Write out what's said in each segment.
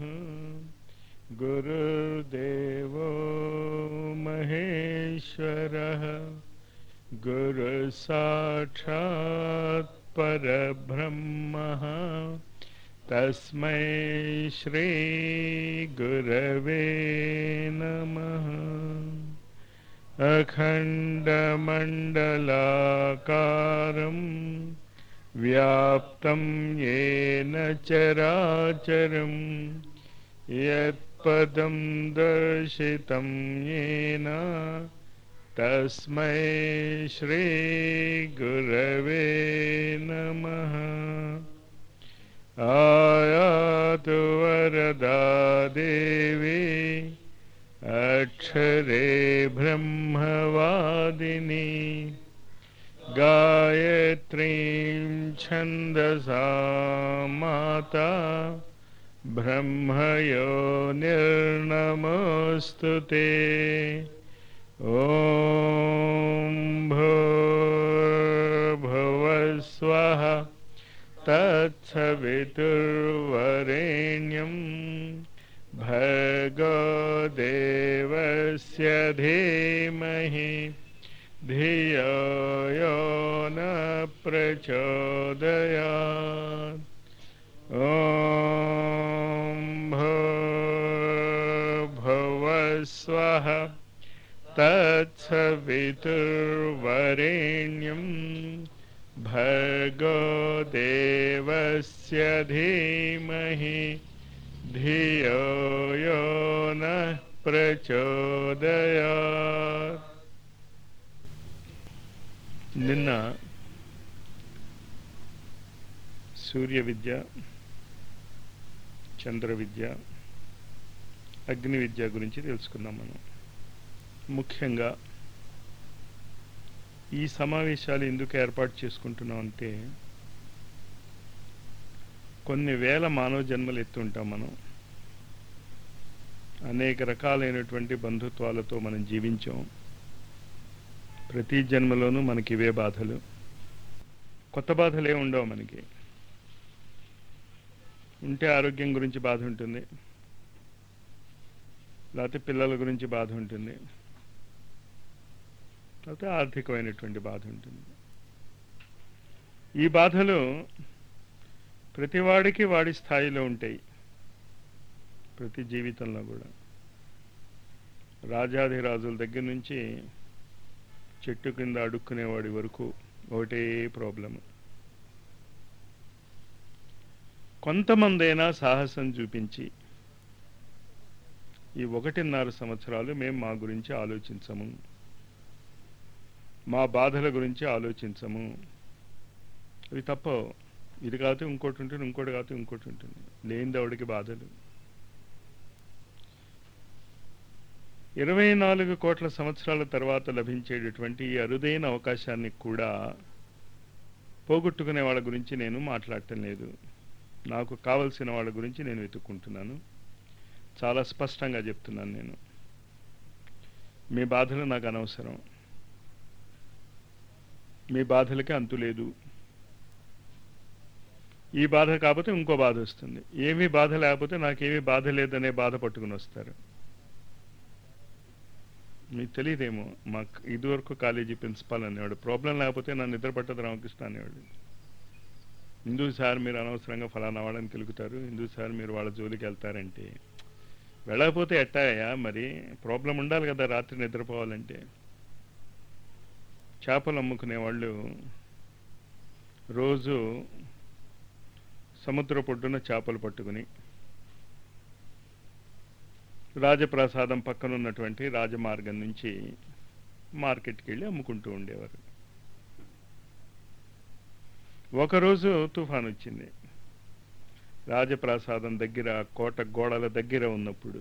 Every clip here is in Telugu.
गुरुर्देवो महेश्वरः गुरुसाक्षात् परब्रह्मः तस्मै श्रीगुरवे नमः अखण्डमण्डलाकारम् व्याप्तं येन चराचरं यत्पदं दर्शितं येन तस्मै श्रीगुरवे नमः आयातु वरदा देवी अक्षरे ब्रह्मवादिनी गायत्रीं छन्दसा माता ब्रह्मयो निर्नमोऽस्तु ते ॐ भूर्भुवस्वः तत्सवितुर्वरेण्यं भर्गो देवस्य धीमहि धियो यो न प्रचोदयात् ॐ भूर्भुवस्वः तत्सवितुर्वरेण्यं भर्गो देवस्य धीमहि धियो यो नः प्रचोदयात् నిన్న సూర్య విద్య చంద్ర విద్య అగ్ని విద్య గురించి తెలుసుకుందాం మనం ముఖ్యంగా ఈ సమావేశాలు ఎందుకు ఏర్పాటు చేసుకుంటున్నాం అంటే కొన్ని వేల మానవ జన్మలు ఎత్తుంటాం మనం అనేక రకాలైనటువంటి బంధుత్వాలతో మనం జీవించాం ప్రతి జన్మలోనూ మనకి ఇవే బాధలు కొత్త బాధలే ఉండవు మనకి ఉంటే ఆరోగ్యం గురించి బాధ ఉంటుంది లేకపోతే పిల్లల గురించి బాధ ఉంటుంది లేకపోతే ఆర్థికమైనటువంటి బాధ ఉంటుంది ఈ బాధలు ప్రతివాడికి వాడి స్థాయిలో ఉంటాయి ప్రతి జీవితంలో కూడా రాజాధిరాజుల దగ్గర నుంచి చెట్టు కింద అడుక్కునేవాడి వరకు ఒకటే ప్రాబ్లము కొంతమందైనా సాహసం చూపించి ఈ ఒకటిన్నర సంవత్సరాలు మేము మా గురించి ఆలోచించము మా బాధల గురించి ఆలోచించము ఇవి తప్ప ఇది కాదు ఇంకోటి ఉంటుంది ఇంకోటి కాదు ఇంకోటి ఉంటుంది లేని దవడికి బాధలు ఇరవై నాలుగు కోట్ల సంవత్సరాల తర్వాత లభించేటటువంటి ఈ అరుదైన అవకాశాన్ని కూడా పోగొట్టుకునే వాళ్ళ గురించి నేను మాట్లాడటం లేదు నాకు కావలసిన వాళ్ళ గురించి నేను వెతుక్కుంటున్నాను చాలా స్పష్టంగా చెప్తున్నాను నేను మీ బాధలు నాకు అనవసరం మీ బాధలకి అంతు లేదు ఈ బాధ కాకపోతే ఇంకో బాధ వస్తుంది ఏమీ బాధ లేకపోతే నాకేమీ బాధ లేదనే బాధ పట్టుకుని వస్తారు మీకు తెలియదేమో మాకు ఇదివరకు కాలేజీ ప్రిన్సిపాల్ అనేవాడు ప్రాబ్లం లేకపోతే నన్ను నిద్ర పట్టదు రామకృష్ణ అనేవాడు హిందూ సార్ మీరు అనవసరంగా ఫలానా వాళ్ళని కెలుకుతారు హిందూ సార్ మీరు వాళ్ళ జోలికి వెళ్తారంటే వెళ్ళకపోతే ఎట్టాయా మరి ప్రాబ్లం ఉండాలి కదా రాత్రి నిద్రపోవాలంటే చేపలు అమ్ముకునే వాళ్ళు రోజు సముద్ర పొడ్డున చేపలు పట్టుకుని రాజప్రసాదం పక్కన ఉన్నటువంటి రాజమార్గం నుంచి మార్కెట్కి వెళ్ళి అమ్ముకుంటూ ఉండేవారు ఒకరోజు తుఫాన్ వచ్చింది రాజప్రసాదం దగ్గర కోట గోడల దగ్గర ఉన్నప్పుడు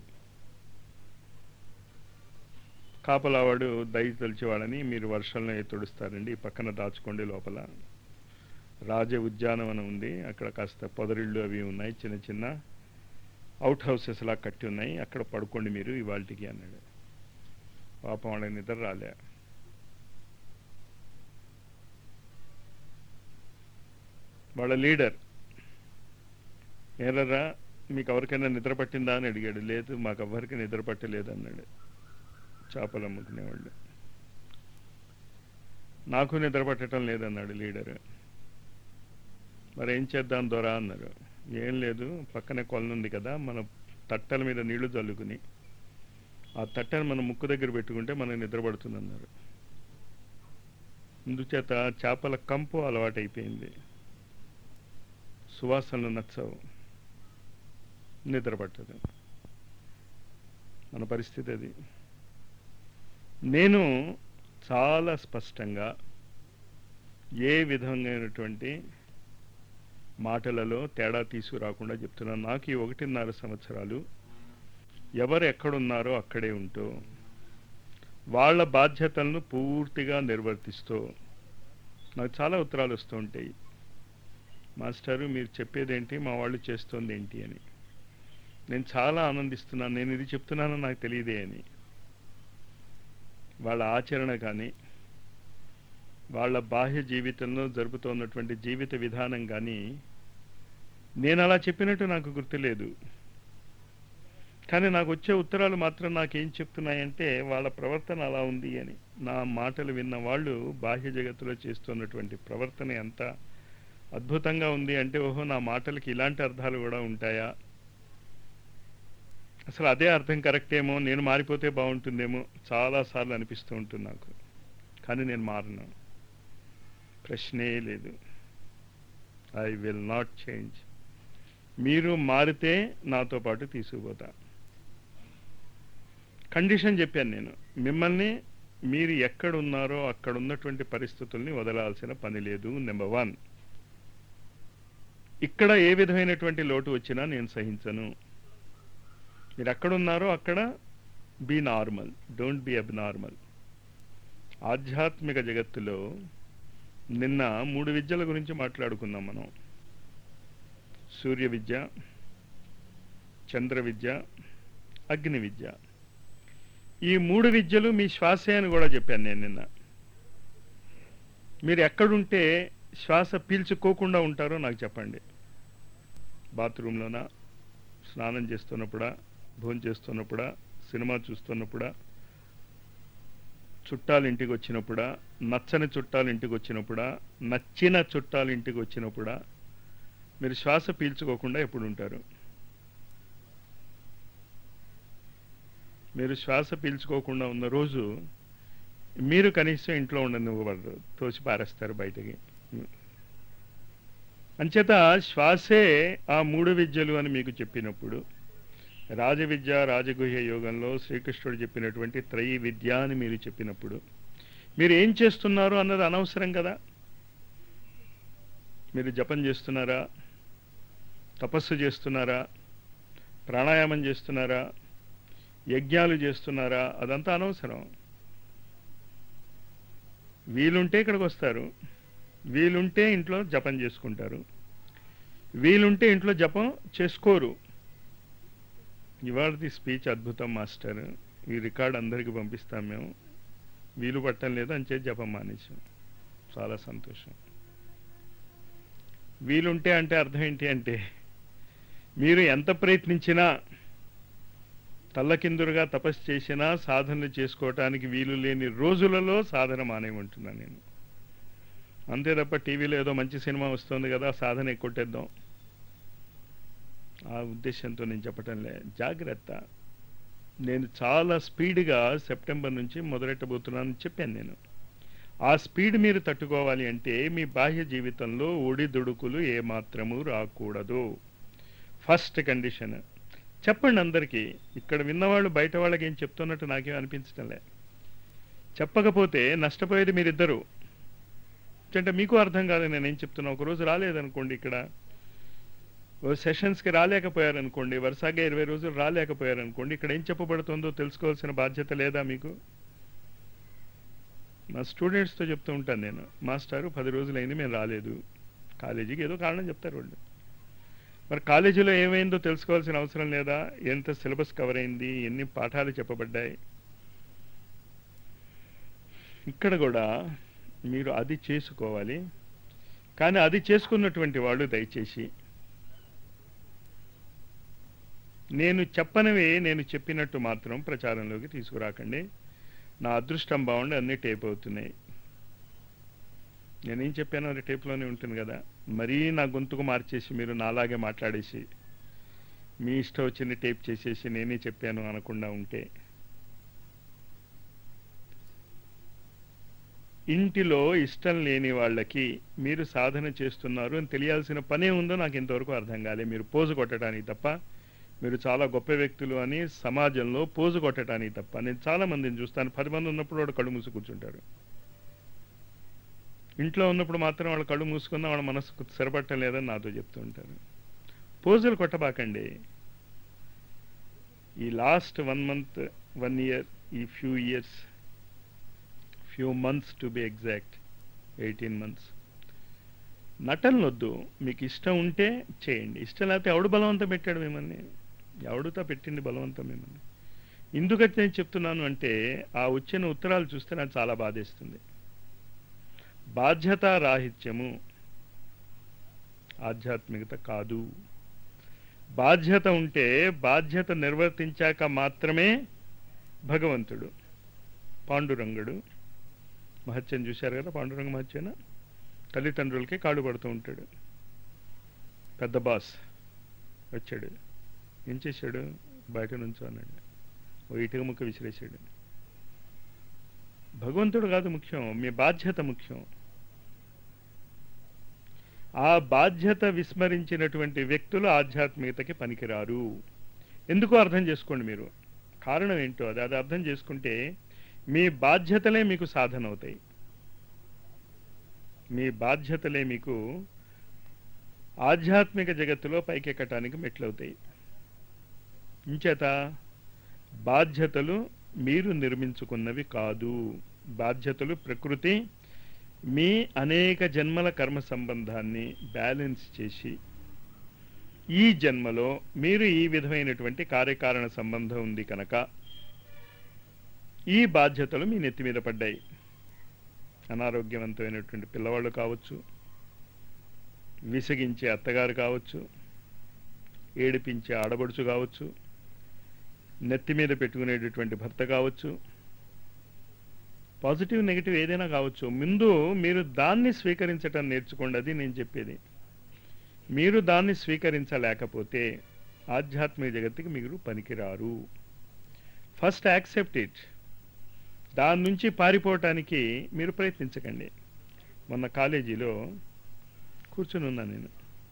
కాపలావాడు దయ తలిచేవాడని మీరు వర్షంలో తుడుస్తారండి ఈ పక్కన దాచుకోండి లోపల రాజ ఉద్యానవనం ఉంది అక్కడ కాస్త పొదరిళ్ళు అవి ఉన్నాయి చిన్న చిన్న అవుట్ హౌసెస్ లా కట్టి ఉన్నాయి అక్కడ పడుకోండి మీరు ఇవాళకి అన్నాడు పాపం వాళ్ళకి నిద్ర రాలే వాళ్ళ లీడర్ ఏరరా మీకు ఎవరికైనా నిద్ర పట్టిందా అని అడిగాడు లేదు మాకు ఎవరికి నిద్ర పట్టలేదు అన్నాడు చేపలు అమ్ముకునేవాళ్ళు నాకు నిద్ర పట్టడం లేదన్నాడు లీడర్ మరి ఏం చేద్దాం దొరా అన్నారు ఏం లేదు పక్కనే కొలనుంది కదా మన తట్టల మీద నీళ్లు చల్లుకుని ఆ తట్టను మన ముక్కు దగ్గర పెట్టుకుంటే మనకు నిద్ర పడుతుంది అన్నారు అందుచేత చేపల కంపు అలవాటైపోయింది సువాసనలు నచ్చవు నిద్ర పట్టదు మన పరిస్థితి అది నేను చాలా స్పష్టంగా ఏ విధమైనటువంటి మాటలలో తేడా తీసుకురాకుండా చెప్తున్నాను నాకు ఈ ఒకటిన్నర సంవత్సరాలు ఎవరు ఎక్కడున్నారో అక్కడే ఉంటూ వాళ్ళ బాధ్యతలను పూర్తిగా నిర్వర్తిస్తూ నాకు చాలా ఉత్తరాలు వస్తూ ఉంటాయి మాస్టారు మీరు చెప్పేదేంటి మా వాళ్ళు చేస్తోంది ఏంటి అని నేను చాలా ఆనందిస్తున్నాను నేను ఇది చెప్తున్నానో నాకు తెలియదే అని వాళ్ళ ఆచరణ కానీ వాళ్ళ బాహ్య జీవితంలో జరుపుతున్నటువంటి జీవిత విధానం కానీ నేను అలా చెప్పినట్టు నాకు గుర్తులేదు కానీ నాకు వచ్చే ఉత్తరాలు మాత్రం నాకేం చెప్తున్నాయంటే వాళ్ళ ప్రవర్తన అలా ఉంది అని నా మాటలు విన్న వాళ్ళు బాహ్య జగత్తులో చేస్తున్నటువంటి ప్రవర్తన ఎంత అద్భుతంగా ఉంది అంటే ఓహో నా మాటలకి ఇలాంటి అర్థాలు కూడా ఉంటాయా అసలు అదే అర్థం కరెక్ట్ ఏమో నేను మారిపోతే బాగుంటుందేమో చాలాసార్లు అనిపిస్తూ ఉంటుంది నాకు కానీ నేను మారను ప్రశ్నే లేదు ఐ విల్ నాట్ చేంజ్ మీరు మారితే నాతో పాటు తీసుకుపోతా కండిషన్ చెప్పాను నేను మిమ్మల్ని మీరు ఎక్కడున్నారో అక్కడ ఉన్నటువంటి పరిస్థితుల్ని వదలాల్సిన పని లేదు నెంబర్ వన్ ఇక్కడ ఏ విధమైనటువంటి లోటు వచ్చినా నేను సహించను మీరు ఎక్కడున్నారో అక్కడ be normal don't be abnormal ఆధ్యాత్మిక జగత్తులో నిన్న మూడు విద్యల గురించి మాట్లాడుకున్నాం మనం సూర్య విద్య చంద్ర విద్య అగ్ని విద్య ఈ మూడు విద్యలు మీ శ్వాసే అని కూడా చెప్పాను నేను నిన్న మీరు ఎక్కడుంటే శ్వాస పీల్చుకోకుండా ఉంటారో నాకు చెప్పండి బాత్రూంలోనా స్నానం చేస్తున్నప్పుడా భోజనం చేస్తున్నప్పుడా సినిమా చూస్తున్నప్పుడా చుట్టాలు ఇంటికి వచ్చినప్పుడా నచ్చని చుట్టాలు ఇంటికి వచ్చినప్పుడా నచ్చిన చుట్టాలు ఇంటికి వచ్చినప్పుడా మీరు శ్వాస పీల్చుకోకుండా ఎప్పుడు ఉంటారు మీరు శ్వాస పీల్చుకోకుండా ఉన్న రోజు మీరు కనీసం ఇంట్లో ఉండనివ్వబడరు తోసి పారేస్తారు బయటకి అంచేత శ్వాసే ఆ మూడు విద్యలు అని మీకు చెప్పినప్పుడు రాజవిద్య రాజగుహ్య యోగంలో శ్రీకృష్ణుడు చెప్పినటువంటి త్రయీ విద్య అని మీరు చెప్పినప్పుడు మీరు ఏం చేస్తున్నారు అన్నది అనవసరం కదా మీరు జపం చేస్తున్నారా తపస్సు చేస్తున్నారా ప్రాణాయామం చేస్తున్నారా యజ్ఞాలు చేస్తున్నారా అదంతా అనవసరం వీలుంటే ఇక్కడికి వస్తారు వీలుంటే ఇంట్లో జపం చేసుకుంటారు వీలుంటే ఇంట్లో జపం చేసుకోరు ఇవాళది స్పీచ్ అద్భుతం మాస్టర్ ఈ రికార్డ్ అందరికీ పంపిస్తాం మేము వీలు పట్టం లేదు అంచే జపం మానేసాం చాలా సంతోషం వీలుంటే అంటే అర్థం ఏంటి అంటే మీరు ఎంత ప్రయత్నించినా తల్లకిందురుగా తపస్సు చేసినా సాధనలు చేసుకోవటానికి వీలు లేని రోజులలో సాధన మానేయమంటున్నాను నేను అంతే తప్ప టీవీలో ఏదో మంచి సినిమా వస్తుంది కదా సాధన ఎక్కొట్టేద్దాం ఆ ఉద్దేశంతో నేను చెప్పటం లే జాగ్రత్త నేను చాలా స్పీడ్గా సెప్టెంబర్ నుంచి మొదలెట్టబోతున్నానని చెప్పాను నేను ఆ స్పీడ్ మీరు తట్టుకోవాలి అంటే మీ బాహ్య జీవితంలో ఒడిదుడుకులు ఏమాత్రము రాకూడదు ఫస్ట్ కండిషన్ చెప్పండి అందరికీ ఇక్కడ విన్నవాళ్ళు బయట వాళ్ళకి ఏం చెప్తున్నట్టు నాకేం అనిపించటంలే చెప్పకపోతే నష్టపోయేది మీరిద్దరు అంటే మీకు అర్థం కాదు నేనేం చెప్తున్నా ఒకరోజు రాలేదనుకోండి ఇక్కడ ఓ సెషన్స్కి రాలేకపోయారనుకోండి వరుసగా ఇరవై రోజులు రాలేకపోయారనుకోండి ఇక్కడ ఏం చెప్పబడుతుందో తెలుసుకోవాల్సిన బాధ్యత లేదా మీకు నా స్టూడెంట్స్తో చెప్తూ ఉంటాను నేను మాస్టారు పది రోజులైంది మేము రాలేదు కాలేజీకి ఏదో కారణం చెప్తారు వాళ్ళు మరి కాలేజీలో ఏమైందో తెలుసుకోవాల్సిన అవసరం లేదా ఎంత సిలబస్ కవర్ అయింది ఎన్ని పాఠాలు చెప్పబడ్డాయి ఇక్కడ కూడా మీరు అది చేసుకోవాలి కానీ అది చేసుకున్నటువంటి వాళ్ళు దయచేసి నేను చెప్పనివి నేను చెప్పినట్టు మాత్రం ప్రచారంలోకి తీసుకురాకండి నా అదృష్టం బాగుండి అన్నీ టేప్ అవుతున్నాయి నేనేం చెప్పానో అది టేప్లోనే ఉంటుంది కదా మరీ నా గొంతుకు మార్చేసి మీరు నాలాగే మాట్లాడేసి మీ ఇష్టం వచ్చింది టేప్ చేసేసి నేనే చెప్పాను అనకుండా ఉంటే ఇంటిలో ఇష్టం లేని వాళ్ళకి మీరు సాధన చేస్తున్నారు అని తెలియాల్సిన పనే ఉందో నాకు ఇంతవరకు అర్థం కాలే మీరు పోజు కొట్టడానికి తప్ప మీరు చాలా గొప్ప వ్యక్తులు అని సమాజంలో పోజు కొట్టడానికి తప్ప నేను చాలా మందిని చూస్తాను పది మంది ఉన్నప్పుడు వాడు కళ్ళు మూసి కూర్చుంటారు ఇంట్లో ఉన్నప్పుడు మాత్రం వాళ్ళ కళ్ళు మూసుకున్న వాళ్ళ మనసుకు స్థిరపట్టం లేదని నాతో చెప్తూ ఉంటారు పోజులు కొట్టబాకండి ఈ last one month one year ఈ few years few months to be exact eighteen months నటనలు వద్దు మీకు ఇష్టం ఉంటే చేయండి ఇష్టం లేకపోతే ఎవడు బలవంతం పెట్టాడు మిమ్మల్ని ఎవడుతో పెట్టింది బలవంతం మిమ్మల్ని ఎందుకంటే నేను చెప్తున్నాను అంటే ఆ వచ్చిన ఉత్తరాలు చూస్తే నాకు చాలా బాధేస్తుంది బాధ్యత రాహిత్యము ఆధ్యాత్మికత కాదు బాధ్యత ఉంటే బాధ్యత నిర్వర్తించాక మాత్రమే భగవంతుడు పాండురంగుడు మహత్యం చూశారు కదా పాండురంగ మహత్యన తల్లిదండ్రులకి కాళ్ళు పడుతూ ఉంటాడు పెద్ద బాస్ వచ్చాడు ఏం చేశాడు బయట నుంచి అన్నాడు ఓ ఇటుక ముక్క విసిరేసాడు భగవంతుడు కాదు ముఖ్యం మీ బాధ్యత ముఖ్యం ఆ బాధ్యత విస్మరించినటువంటి వ్యక్తులు ఆధ్యాత్మికతకి పనికిరారు ఎందుకో అర్థం చేసుకోండి మీరు కారణం ఏంటో అది అది అర్థం చేసుకుంటే మీ బాధ్యతలే మీకు సాధన అవుతాయి మీ బాధ్యతలే మీకు ఆధ్యాత్మిక జగత్తులో పైకెక్కటానికి మెట్లవుతాయి ఇంచేత బాధ్యతలు మీరు నిర్మించుకున్నవి కాదు బాధ్యతలు ప్రకృతి మీ అనేక జన్మల కర్మ సంబంధాన్ని బ్యాలెన్స్ చేసి ఈ జన్మలో మీరు ఈ విధమైనటువంటి కార్యకారణ సంబంధం ఉంది కనుక ఈ బాధ్యతలు మీ నెత్తి మీద పడ్డాయి అనారోగ్యవంతమైనటువంటి పిల్లవాళ్ళు కావచ్చు విసిగించే అత్తగారు కావచ్చు ఏడిపించే ఆడబడుచు కావచ్చు నెత్తి మీద పెట్టుకునేటటువంటి భర్త కావచ్చు పాజిటివ్ నెగిటివ్ ఏదైనా కావచ్చు ముందు మీరు దాన్ని స్వీకరించటం నేర్చుకోండి అది నేను చెప్పేది మీరు దాన్ని స్వీకరించలేకపోతే ఆధ్యాత్మిక జగత్తుకి మీరు పనికిరారు ఫస్ట్ యాక్సెప్ట్ ఇట్ దాని నుంచి పారిపోవటానికి మీరు ప్రయత్నించకండి మొన్న కాలేజీలో కూర్చుని ఉన్నాను నేను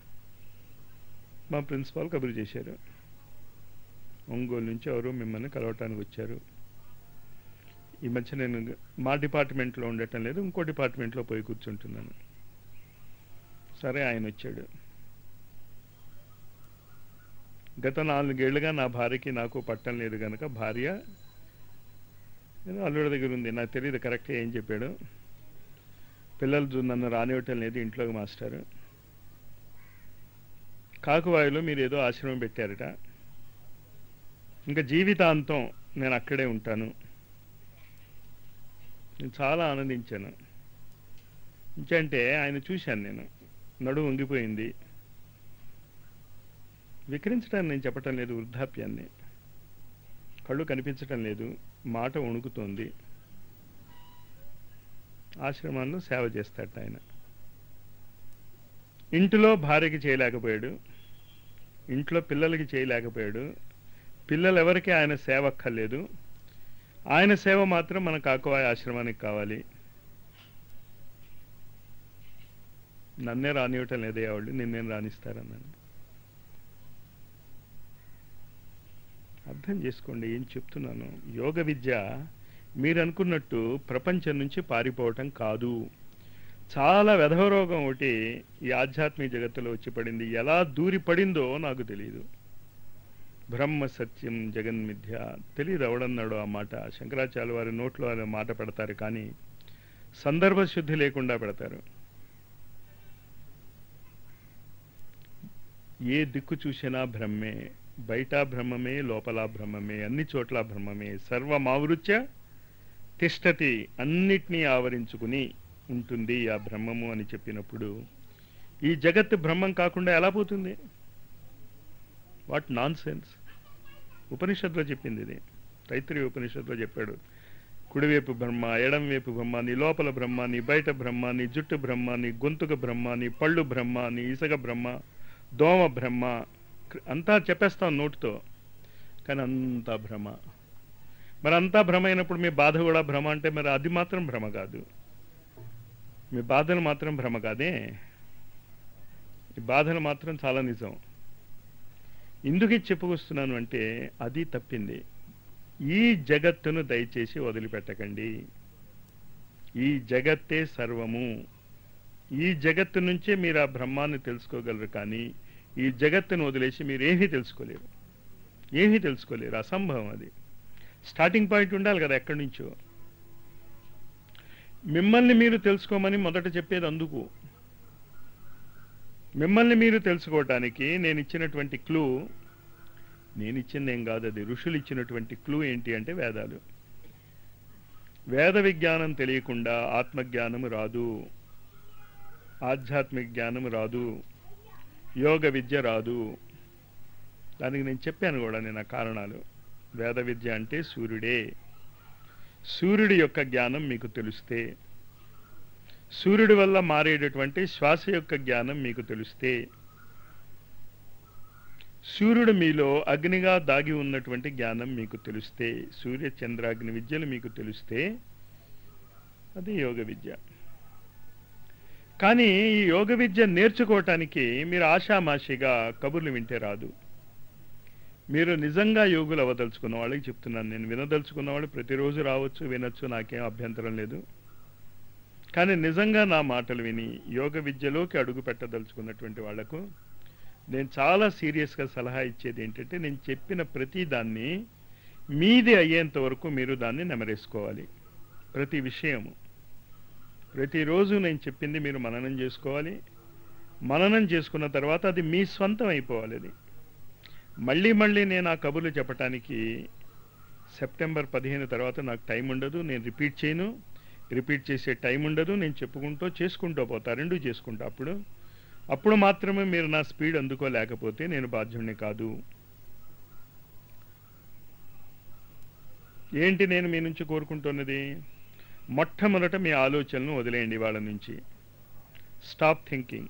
మా ప్రిన్సిపాల్ కబురు చేశారు ఒంగోలు నుంచి ఎవరు మిమ్మల్ని కలవటానికి వచ్చారు ఈ మధ్య నేను మా డిపార్ట్మెంట్లో ఉండటం లేదు ఇంకో డిపార్ట్మెంట్లో పోయి కూర్చుంటున్నాను సరే ఆయన వచ్చాడు గత నాలుగేళ్లుగా నా భార్యకి నాకు పట్టం లేదు కనుక భార్య ఏదో అల్లుడి దగ్గర ఉంది నాకు తెలియదు కరెక్ట్గా ఏం చెప్పాడు పిల్లలు చూ- నన్ను రానివ్వటం లేదు ఇంట్లోకి మాస్టారు కాకువాయిలో మీరు ఏదో ఆశ్రమం పెట్టారట ఇంకా జీవితాంతం నేను అక్కడే ఉంటాను నేను చాలా ఆనందించాను ఇంకంటే ఆయన చూశాను నేను నడుము వంగిపోయింది వికరించడానికి నేను చెప్పటం లేదు వృద్ధాప్యాన్ని కళ్ళు కనిపించటం లేదు మాట వణుకుతోంది ఆశ్రమాల్లో సేవ చేస్తాడట ఆయన ఇంటిలో భార్యకి చేయలేకపోయాడు ఇంట్లో పిల్లలకి చేయలేకపోయాడు పిల్లలు ఎవరికి ఆయన సేవ అక్కర్లేదు ఆయన సేవ మాత్రం మన కాకువాయ ఆశ్రమానికి కావాలి నన్నే రానివ్వటం లేదే వాళ్ళు నిన్నేం రాణిస్తారన్నాను అర్థం చేసుకోండి ఏం చెప్తున్నాను యోగ విద్య మీరు అనుకున్నట్టు ప్రపంచం నుంచి పారిపోవటం కాదు చాలా వెధవ రోగం ఒకటి ఈ ఆధ్యాత్మిక జగత్తులో వచ్చి పడింది ఎలా దూరి పడిందో నాకు తెలియదు బ్రహ్మ సత్యం జగన్మిథ్య తెలియదు ఎవడన్నాడు ఆ మాట శంకరాచార్య వారి నోట్లో అనే మాట పెడతారు కానీ సందర్భ శుద్ధి లేకుండా పెడతారు ఏ దిక్కు చూసినా బ్రహ్మే బయట బ్రహ్మమే లోపల బ్రహ్మమే అన్ని చోట్ల బ్రహ్మమే సర్వమావృత్య తిష్టతి అన్నిటినీ ఆవరించుకుని ఉంటుంది ఆ బ్రహ్మము అని చెప్పినప్పుడు ఈ జగత్ బ్రహ్మం కాకుండా ఎలా పోతుంది వాట్ నాన్ సెన్స్ ఉపనిషత్తులో చెప్పింది ఇది తైత్రీయ ఉపనిషత్తులో చెప్పాడు కుడివైపు బ్రహ్మ ఎడంవైపు బ్రహ్మ నీ లోపల బ్రహ్మ నీ బయట బ్రహ్మ నీ జుట్టు బ్రహ్మ నీ గొంతుక బ్రహ్మ నీ పళ్ళు బ్రహ్మ నీ ఇసగ బ్రహ్మ దోమ బ్రహ్మ క్రి- అంతా చెప్పేస్తాం నోటితో కానీ అంతా భ్రమ మరి అంతా భ్రమ అయినప్పుడు మీ బాధ కూడా భ్రమ అంటే మరి అది మాత్రం భ్రమ కాదు మీ బాధలు మాత్రం భ్రమ కాదే ఈ బాధలు మాత్రం చాలా నిజం ఎందుకు ఇది చెప్పుకొస్తున్నాను అంటే అది తప్పింది ఈ జగత్తును దయచేసి వదిలిపెట్టకండి ఈ జగత్తే సర్వము ఈ జగత్తు నుంచే మీరు ఆ బ్రహ్మాన్ని తెలుసుకోగలరు కానీ ఈ జగత్తును వదిలేసి మీరు ఏమీ తెలుసుకోలేరు ఏమీ తెలుసుకోలేరు అసంభవం అది స్టార్టింగ్ పాయింట్ ఉండాలి కదా ఎక్కడి నుంచో మిమ్మల్ని మీరు తెలుసుకోమని మొదట చెప్పేది అందుకు మిమ్మల్ని మీరు తెలుసుకోవటానికి నేను ఇచ్చినటువంటి క్లూ నేను ఇచ్చింది ఏం కాదు అది ఋషులు ఇచ్చినటువంటి క్లూ ఏంటి అంటే వేదాలు వేద విజ్ఞానం తెలియకుండా ఆత్మజ్ఞానం రాదు ఆధ్యాత్మిక జ్ఞానం రాదు యోగ విద్య రాదు దానికి నేను చెప్పాను కూడా నేను ఆ కారణాలు వేద విద్య అంటే సూర్యుడే సూర్యుడి యొక్క జ్ఞానం మీకు తెలిస్తే సూర్యుడి వల్ల మారేటటువంటి శ్వాస యొక్క జ్ఞానం మీకు తెలిస్తే సూర్యుడు మీలో అగ్నిగా దాగి ఉన్నటువంటి జ్ఞానం మీకు తెలిస్తే సూర్య చంద్రాగ్ని విద్యలు మీకు తెలిస్తే అది యోగ విద్య కానీ ఈ యోగ విద్య నేర్చుకోవటానికి మీరు ఆషామాషిగా కబుర్లు వింటే రాదు మీరు నిజంగా యోగులు అవ్వదలుచుకున్న వాళ్ళకి చెప్తున్నాను నేను వినదలుచుకున్న వాళ్ళు ప్రతిరోజు రావచ్చు వినొచ్చు నాకేం అభ్యంతరం లేదు కానీ నిజంగా నా మాటలు విని యోగ విద్యలోకి అడుగు పెట్టదలుచుకున్నటువంటి వాళ్లకు నేను చాలా సీరియస్గా సలహా ఇచ్చేది ఏంటంటే నేను చెప్పిన ప్రతి దాన్ని మీది అయ్యేంత వరకు మీరు దాన్ని నెమరేసుకోవాలి ప్రతి విషయము ప్రతిరోజు నేను చెప్పింది మీరు మననం చేసుకోవాలి మననం చేసుకున్న తర్వాత అది మీ స్వంతం అయిపోవాలి అది మళ్ళీ మళ్ళీ నేను ఆ కబుర్లు చెప్పటానికి సెప్టెంబర్ పదిహేను తర్వాత నాకు టైం ఉండదు నేను రిపీట్ చేయను రిపీట్ చేసే టైం ఉండదు నేను చెప్పుకుంటూ చేసుకుంటూ పోతా రెండు చేసుకుంటా అప్పుడు అప్పుడు మాత్రమే మీరు నా స్పీడ్ అందుకోలేకపోతే నేను బాధ్యుడిని కాదు ఏంటి నేను మీ నుంచి కోరుకుంటున్నది మొట్టమొదట మీ ఆలోచనలను వదిలేయండి వాళ్ళ నుంచి స్టాప్ థింకింగ్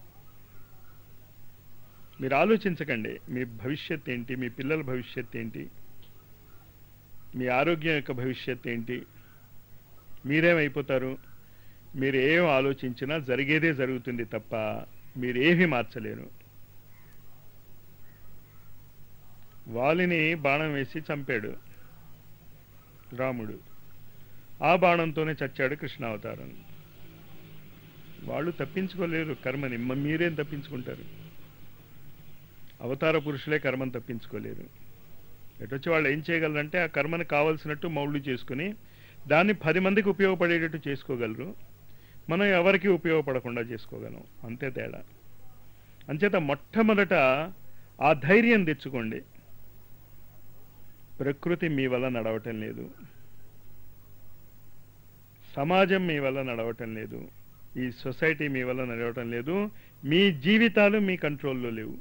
మీరు ఆలోచించకండి మీ భవిష్యత్ ఏంటి మీ పిల్లల భవిష్యత్ ఏంటి మీ ఆరోగ్యం యొక్క భవిష్యత్ ఏంటి మీరేమైపోతారు మీరు ఏం ఆలోచించినా జరిగేదే జరుగుతుంది తప్ప మీరు ఏమీ మార్చలేరు వాలిని బాణం వేసి చంపాడు రాముడు ఆ బాణంతోనే చచ్చాడు కృష్ణావతారం వాళ్ళు తప్పించుకోలేరు కర్మని మ- మీరేం తప్పించుకుంటారు అవతార పురుషులే కర్మను తప్పించుకోలేరు ఎటొచ్చి వాళ్ళు ఏం చేయగలరంటే ఆ కర్మని కావలసినట్టు మౌళ్ళు చేసుకుని దాన్ని పది మందికి ఉపయోగపడేటట్టు చేసుకోగలరు మనం ఎవరికి ఉపయోగపడకుండా చేసుకోగలం అంతే తేడా అంచేత మొట్టమొదట ఆ ధైర్యం తెచ్చుకోండి ప్రకృతి మీ వల్ల నడవటం లేదు సమాజం మీ వల్ల నడవటం లేదు ఈ సొసైటీ మీ వల్ల నడవటం లేదు మీ జీవితాలు మీ కంట్రోల్లో లేవు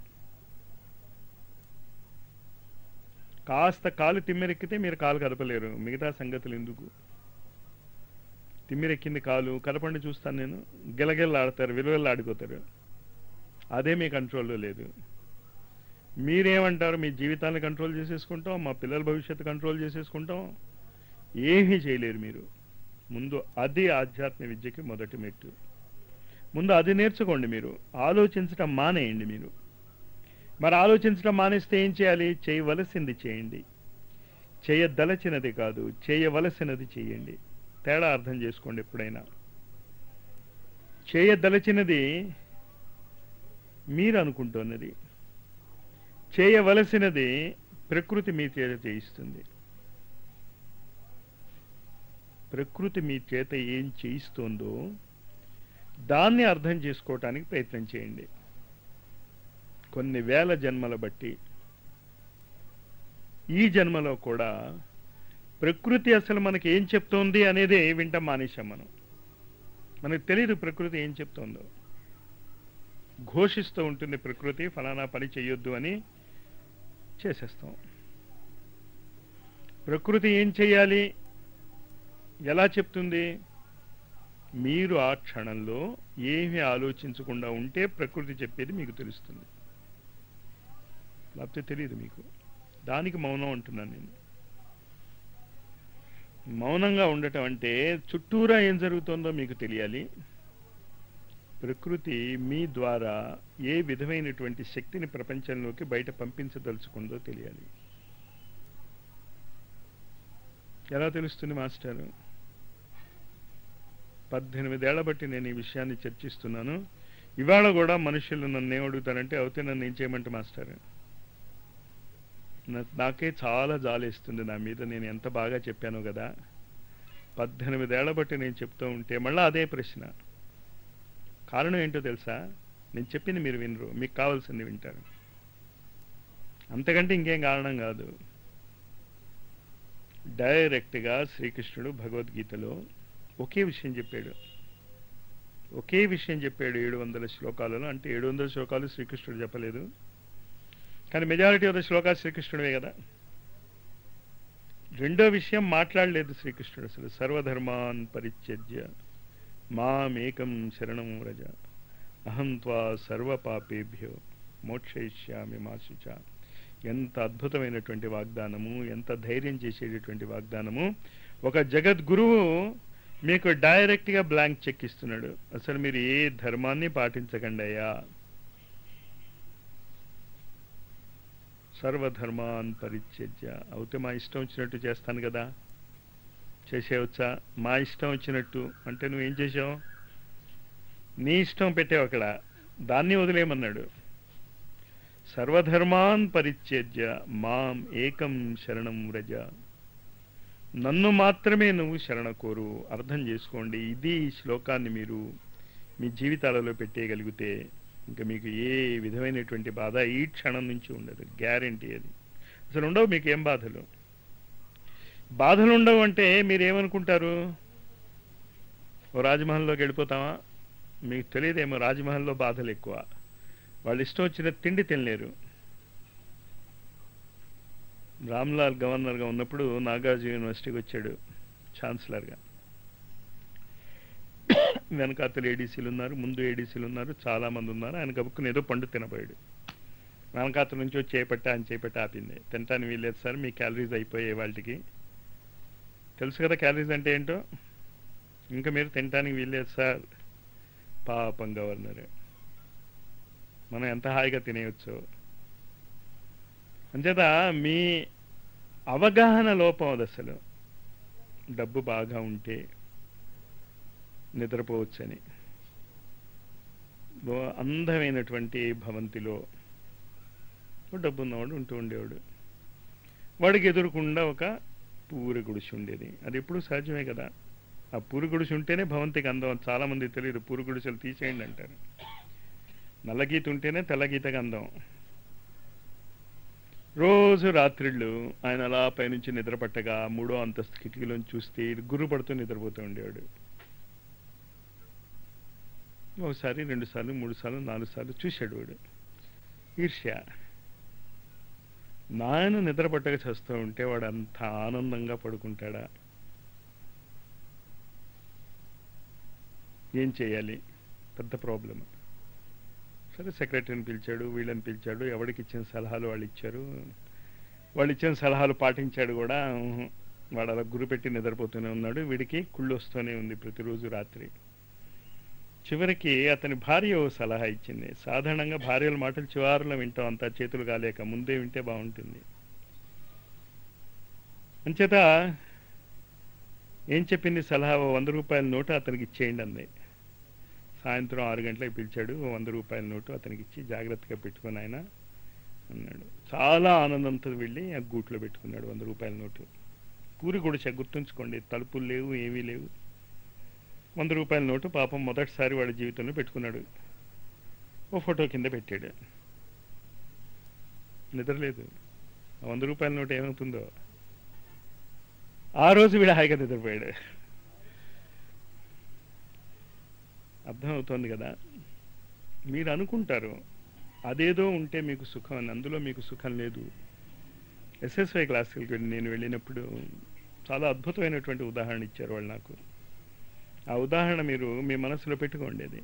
కాస్త కాలు తిమ్మెరెక్కితే మీరు కాలు కదపలేరు మిగతా సంగతులు ఎందుకు తిమ్మిరెక్కింది కాలు కదపండి చూస్తాను నేను గిలగిల్లాడతారు విలువల్లాడిపోతారు అదే మీ కంట్రోల్లో లేదు మీరేమంటారు మీ జీవితాన్ని కంట్రోల్ చేసేసుకుంటాం మా పిల్లల భవిష్యత్తు కంట్రోల్ చేసేసుకుంటాం ఏమీ చేయలేరు మీరు ముందు అది ఆధ్యాత్మిక విద్యకి మొదటి మెట్టు ముందు అది నేర్చుకోండి మీరు ఆలోచించటం మానేయండి మీరు మరి ఆలోచించడం మానేస్తే ఏం చేయాలి చేయవలసింది చేయండి చేయదలచినది కాదు చేయవలసినది చేయండి తేడా అర్థం చేసుకోండి ఎప్పుడైనా చేయదలచినది మీరు అనుకుంటున్నది చేయవలసినది ప్రకృతి మీ చేత చేయిస్తుంది ప్రకృతి మీ చేత ఏం చేయిస్తుందో దాన్ని అర్థం చేసుకోవటానికి ప్రయత్నం చేయండి కొన్ని వేల జన్మల బట్టి ఈ జన్మలో కూడా ప్రకృతి అసలు మనకి ఏం చెప్తోంది అనేదే వింటాం మానేశాం మనం మనకు తెలియదు ప్రకృతి ఏం చెప్తోందో ఘోషిస్తూ ఉంటుంది ప్రకృతి ఫలానా పని చెయ్యొద్దు అని చేసేస్తాం ప్రకృతి ఏం చేయాలి ఎలా చెప్తుంది మీరు ఆ క్షణంలో ఏమి ఆలోచించకుండా ఉంటే ప్రకృతి చెప్పేది మీకు తెలుస్తుంది లేకపోతే తెలియదు మీకు దానికి మౌనం అంటున్నాను నేను మౌనంగా ఉండటం అంటే చుట్టూరా ఏం జరుగుతుందో మీకు తెలియాలి ప్రకృతి మీ ద్వారా ఏ విధమైనటువంటి శక్తిని ప్రపంచంలోకి బయట పంపించదలుచుకుందో తెలియాలి ఎలా తెలుస్తుంది మాస్టర్ పద్దెనిమిదేళ్ల బట్టి నేను ఈ విషయాన్ని చర్చిస్తున్నాను ఇవాళ కూడా మనుషులు నన్ను ఏం అడుగుతారంటే అవుతే నన్ను ఏం చేయమంటే మాస్టర్ నా- నాకే చాలా జాలేస్తుంది నా మీద నేను ఎంత బాగా చెప్పానో కదా పద్దెనిమిదేళ్ల బట్టి నేను చెప్తూ ఉంటే మళ్ళీ అదే ప్రశ్న కారణం ఏంటో తెలుసా నేను చెప్పింది మీరు వినరు మీకు కావాల్సింది వింటారు అంతకంటే ఇంకేం కారణం కాదు డైరెక్ట్గా శ్రీకృష్ణుడు భగవద్గీతలో ఒకే విషయం చెప్పాడు ఒకే విషయం చెప్పాడు ఏడు వందల శ్లోకాలలో అంటే ఏడు వందల శ్లోకాలు శ్రీకృష్ణుడు చెప్పలేదు కానీ మెజారిటీ ఆఫ్ ద శ్లోకాలు శ్రీకృష్ణుడే కదా రెండో విషయం మాట్లాడలేదు శ్రీకృష్ణుడు అసలు సర్వధర్మాన్ పరిత్యజ్య మామేకం శరణం వ్రజ అహం త్వా సర్వపాపేభ్యో మోక్షయిష్యామి మాశుచ ఎంత అద్భుతమైనటువంటి వాగ్దానము ఎంత ధైర్యం చేసేటటువంటి వాగ్దానము ఒక జగద్గురువు మీకు డైరెక్ట్గా బ్లాంక్ చెక్ ఇస్తున్నాడు అసలు మీరు ఏ ధర్మాన్ని పాటించకండి అయ్యా సర్వధర్మాన్ పరిత్యజ్య అవుతే మా ఇష్టం వచ్చినట్టు చేస్తాను కదా చేసేవచ్చా మా ఇష్టం వచ్చినట్టు అంటే నువ్వేం చేసావు నీ ఇష్టం పెట్టావు అక్కడ దాన్ని వదిలేయమన్నాడు సర్వధర్మాన్ పరిత్యజ్య మాం ఏకం శరణం వ్రజ నన్ను మాత్రమే నువ్వు శరణ కోరు అర్థం చేసుకోండి ఇది ఈ శ్లోకాన్ని మీరు మీ జీవితాలలో పెట్టేయగలిగితే ఇంకా మీకు ఏ విధమైనటువంటి బాధ ఈ క్షణం నుంచి ఉండదు గ్యారంటీ అది అసలు ఉండవు మీకు ఏం బాధలు బాధలు ఉండవు అంటే మీరు ఏమనుకుంటారు ఓ రాజమహల్లోకి వెళ్ళిపోతామా మీకు తెలియదేమో రాజమహల్లో బాధలు ఎక్కువ వాళ్ళు ఇష్టం వచ్చిన తిండి తినలేరు రామ్లాల్ గవర్నర్గా ఉన్నప్పుడు నాగార్జున యూనివర్సిటీకి వచ్చాడు ఛాన్సలర్గా వెనకాతలు ఏడీసీలు ఉన్నారు ముందు ఏడీసీలు ఉన్నారు చాలా మంది ఉన్నారు ఆయన గబుక్కుని ఏదో పండు తినబోయాడు వెనకాతల నుంచి వచ్చి చేపట్టి ఆయన చేపట్టి ఆపింది తినటానికి వీల్లేదు సార్ మీ క్యాలరీస్ అయిపోయాయి వాళ్ళకి తెలుసు కదా క్యాలరీస్ అంటే ఏంటో ఇంకా మీరు తినటానికి వీల్లేదు సార్ పాపం గవర్నర్ మనం ఎంత హాయిగా తినేయచ్చు అంచేత మీ అవగాహన లోపం అది అసలు డబ్బు బాగా ఉంటే నిద్రపోవచ్చని ఓ అందమైనటువంటి భవంతిలో ఓ డబ్బు ఉన్నవాడు ఉంటూ ఉండేవాడు వాడికి ఎదురుకుండా ఒక పూరి గుడిసి ఉండేది అది ఎప్పుడు సహజమే కదా ఆ పూరి గుడిసి ఉంటేనే భవంతికి అందం అని చాలా మంది తెలియదు పూరి గుడిసెలు తీసేయండి అంటారు నల్లగీత ఉంటేనే తెల్లగీతకి అందం రోజు రాత్రిళ్ళు ఆయన అలా పైనుంచి నిద్రపట్టగా మూడో అంతస్తు కిటికీలోంచి చూస్తే గుర్రు పడుతూ నిద్రపోతూ ఉండేవాడు ఒకసారి రెండు సార్లు మూడు సార్లు నాలుగు సార్లు చూశాడు వాడు ఈర్ష్య నాయన నిద్రపట్టక చేస్తూ ఉంటే వాడు అంత ఆనందంగా పడుకుంటాడా ఏం చేయాలి పెద్ద ప్రాబ్లం సరే సెక్రటరీని పిలిచాడు వీళ్ళని పిలిచాడు ఎవరికి ఇచ్చిన సలహాలు వాళ్ళు ఇచ్చారు వాళ్ళు ఇచ్చిన సలహాలు పాటించాడు కూడా ఉహు. వాడు అలా గురిపెట్టి నిద్రపోతూనే ఉన్నాడు వీడికి కుళ్ళు వస్తూనే ఉంది ప్రతిరోజు రాత్రి చివరికి అతని భార్య ఓ సలహా ఇచ్చింది సాధారణంగా భార్యల మాటలు చివారులో వింటాం అంతా చేతులు కాలేక ముందే వింటే బాగుంటుంది అంచేత ఏం చెప్పింది సలహా ఓ వంద రూపాయల నోటు అతనికి ఇచ్చేయండి అంది సాయంత్రం ఆరు గంటలకు పిలిచాడు ఓ వంద రూపాయల నోటు అతనికి ఇచ్చి జాగ్రత్తగా పెట్టుకొని ఆయన అన్నాడు చాలా ఆనందంతో వెళ్ళి ఆ గూట్లో పెట్టుకున్నాడు వంద రూపాయల నోటు పూరి గుడిసె గుర్తుంచుకోండి తలుపులు లేవు ఏమీ లేవు వంద రూపాయల నోటు పాపం మొదటిసారి వాడి జీవితంలో పెట్టుకున్నాడు ఓ ఫోటో కింద పెట్టాడు నిద్రలేదు ఆ వంద రూపాయల నోటు ఏమవుతుందో ఆ రోజు వీడు హాయిగా నిద్రపోయాడు అర్థమవుతోంది కదా మీరు అనుకుంటారు అదేదో ఉంటే మీకు సుఖం అని అందులో మీకు సుఖం లేదు ఎస్ఎస్వై క్లాసులకి నేను వెళ్ళినప్పుడు చాలా అద్భుతమైనటువంటి ఉదాహరణ ఇచ్చారు వాళ్ళు నాకు ఆ ఉదాహరణ మీరు మీ మనసులో పెట్టుకోండి అది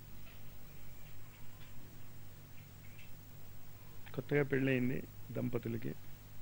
కొత్తగా పెళ్ళయింది దంపతులకి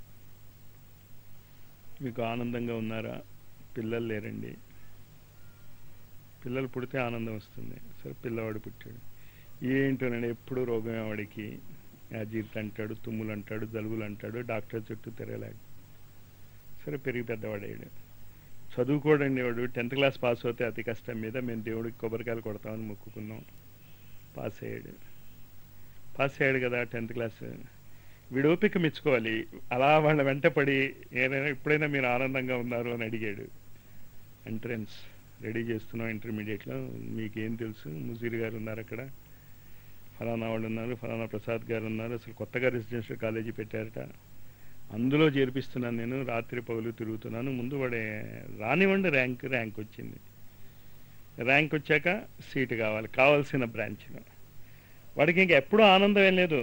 మీకు ఆనందంగా ఉన్నారా పిల్లలు లేరండి పిల్లలు పుడితే ఆనందం వస్తుంది సరే పిల్లవాడు పుట్టాడు ఏంటోనండి ఎప్పుడు రోగమే వాడికి అజీర్తి అంటాడు తుమ్ములు అంటాడు జలుబులు అంటాడు డాక్టర్ చుట్టూ తిరగలేడు సరే పెరిగి పెద్దవాడయ్యాడు చదువుకోడండి వాడు టెన్త్ క్లాస్ పాస్ అవుతే అతి కష్టం మీద మేము దేవుడికి కొబ్బరికాయలు కొడతామని మొక్కుకున్నాం పాస్ అయ్యాడు పాస్ అయ్యాడు కదా టెన్త్ క్లాస్ వీడు ఓపిక మెచ్చుకోవాలి అలా వాళ్ళ వెంటపడి ఏదైనా ఇప్పుడైనా మీరు ఆనందంగా ఉన్నారు అని అడిగాడు ఎంట్రన్స్ రెడీ చేస్తున్నాం ఇంటర్మీడియట్లో మీకేం తెలుసు ముజీర్ గారు ఉన్నారు అక్కడ ఫలానా వాళ్ళు ఉన్నారు ఫలానా ప్రసాద్ గారు ఉన్నారు అసలు కొత్తగా రెసిడెన్షియల్ కాలేజీ పెట్టారట అందులో చేర్పిస్తున్నాను నేను రాత్రి పగులు తిరుగుతున్నాను ముందు వాడే రానివ్వండి ర్యాంక్ ర్యాంక్ వచ్చింది ర్యాంక్ వచ్చాక సీటు కావాలి కావాల్సిన బ్రాంచ్లో వాడికి ఇంక ఎప్పుడూ ఆనందం ఏం లేదు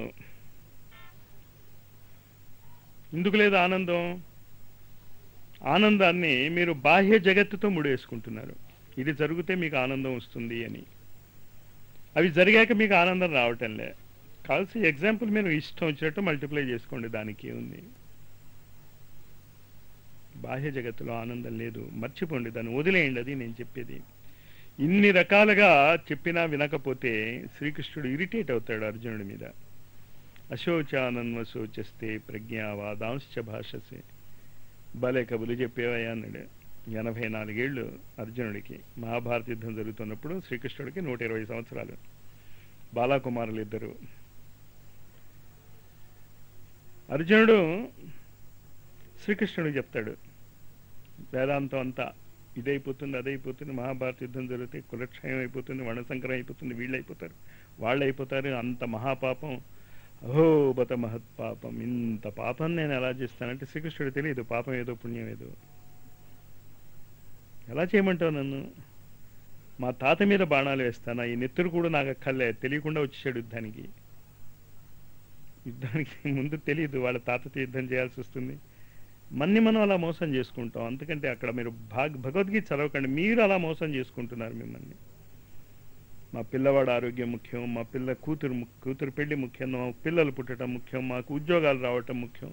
ఎందుకు లేదు ఆనందం ఆనందాన్ని మీరు బాహ్య జగత్తుతో ముడేసుకుంటున్నారు ఇది జరిగితే మీకు ఆనందం వస్తుంది అని అవి జరిగాక మీకు ఆనందం రావటంలే కావాల్సి ఎగ్జాంపుల్ మీరు ఇష్టం వచ్చినట్టు మల్టిప్లై చేసుకోండి దానికి ఉంది బాహ్య జగత్తులో ఆనందం లేదు మర్చిపోండి దాన్ని వదిలేయండి అది నేను చెప్పేది ఇన్ని రకాలుగా చెప్పినా వినకపోతే శ్రీకృష్ణుడు ఇరిటేట్ అవుతాడు అర్జునుడి మీద అశోచానన్వ శోచస్తే ప్రజ్ఞావాదాంశ భాషసే భలే కబులు చెప్పేవయ్యా అన్నాడు ఎనభై నాలుగేళ్ళు అర్జునుడికి మహాభారత యుద్ధం జరుగుతున్నప్పుడు శ్రీకృష్ణుడికి నూట ఇరవై సంవత్సరాలు బాలాకుమారులు ఇద్దరు అర్జునుడు శ్రీకృష్ణుడికి చెప్తాడు వేదాంతం అంతా ఇదైపోతుంది అదైపోతుంది మహాభారత యుద్ధం జరిగితే కులక్షయం అయిపోతుంది వనసంకరం అయిపోతుంది వీళ్ళు అయిపోతారు వాళ్ళు అయిపోతారు అంత మహాపాపం అహోబత మహత్పాపం ఇంత పాపం నేను ఎలా చేస్తానంటే శ్రీకృష్ణుడు తెలియదు పాపం ఏదో పుణ్యం ఏదో ఎలా చేయమంటావు నన్ను మా తాత మీద బాణాలు వేస్తానా ఈ నెత్తురు కూడా నాకు అక్కర్లే తెలియకుండా వచ్చేసాడు యుద్ధానికి యుద్ధానికి ముందు తెలియదు వాళ్ళ తాతతో యుద్ధం చేయాల్సి వస్తుంది మన్ని మనం అలా మోసం చేసుకుంటాం అందుకంటే అక్కడ మీరు భాగ్ భగవద్గీత చదవకండి మీరు అలా మోసం చేసుకుంటున్నారు మిమ్మల్ని మా పిల్లవాడు ఆరోగ్యం ముఖ్యం మా పిల్ల కూతురు ము- కూతురు పెళ్లి ముఖ్యం మా పిల్లలు పుట్టడం ముఖ్యం మాకు ఉద్యోగాలు రావటం ముఖ్యం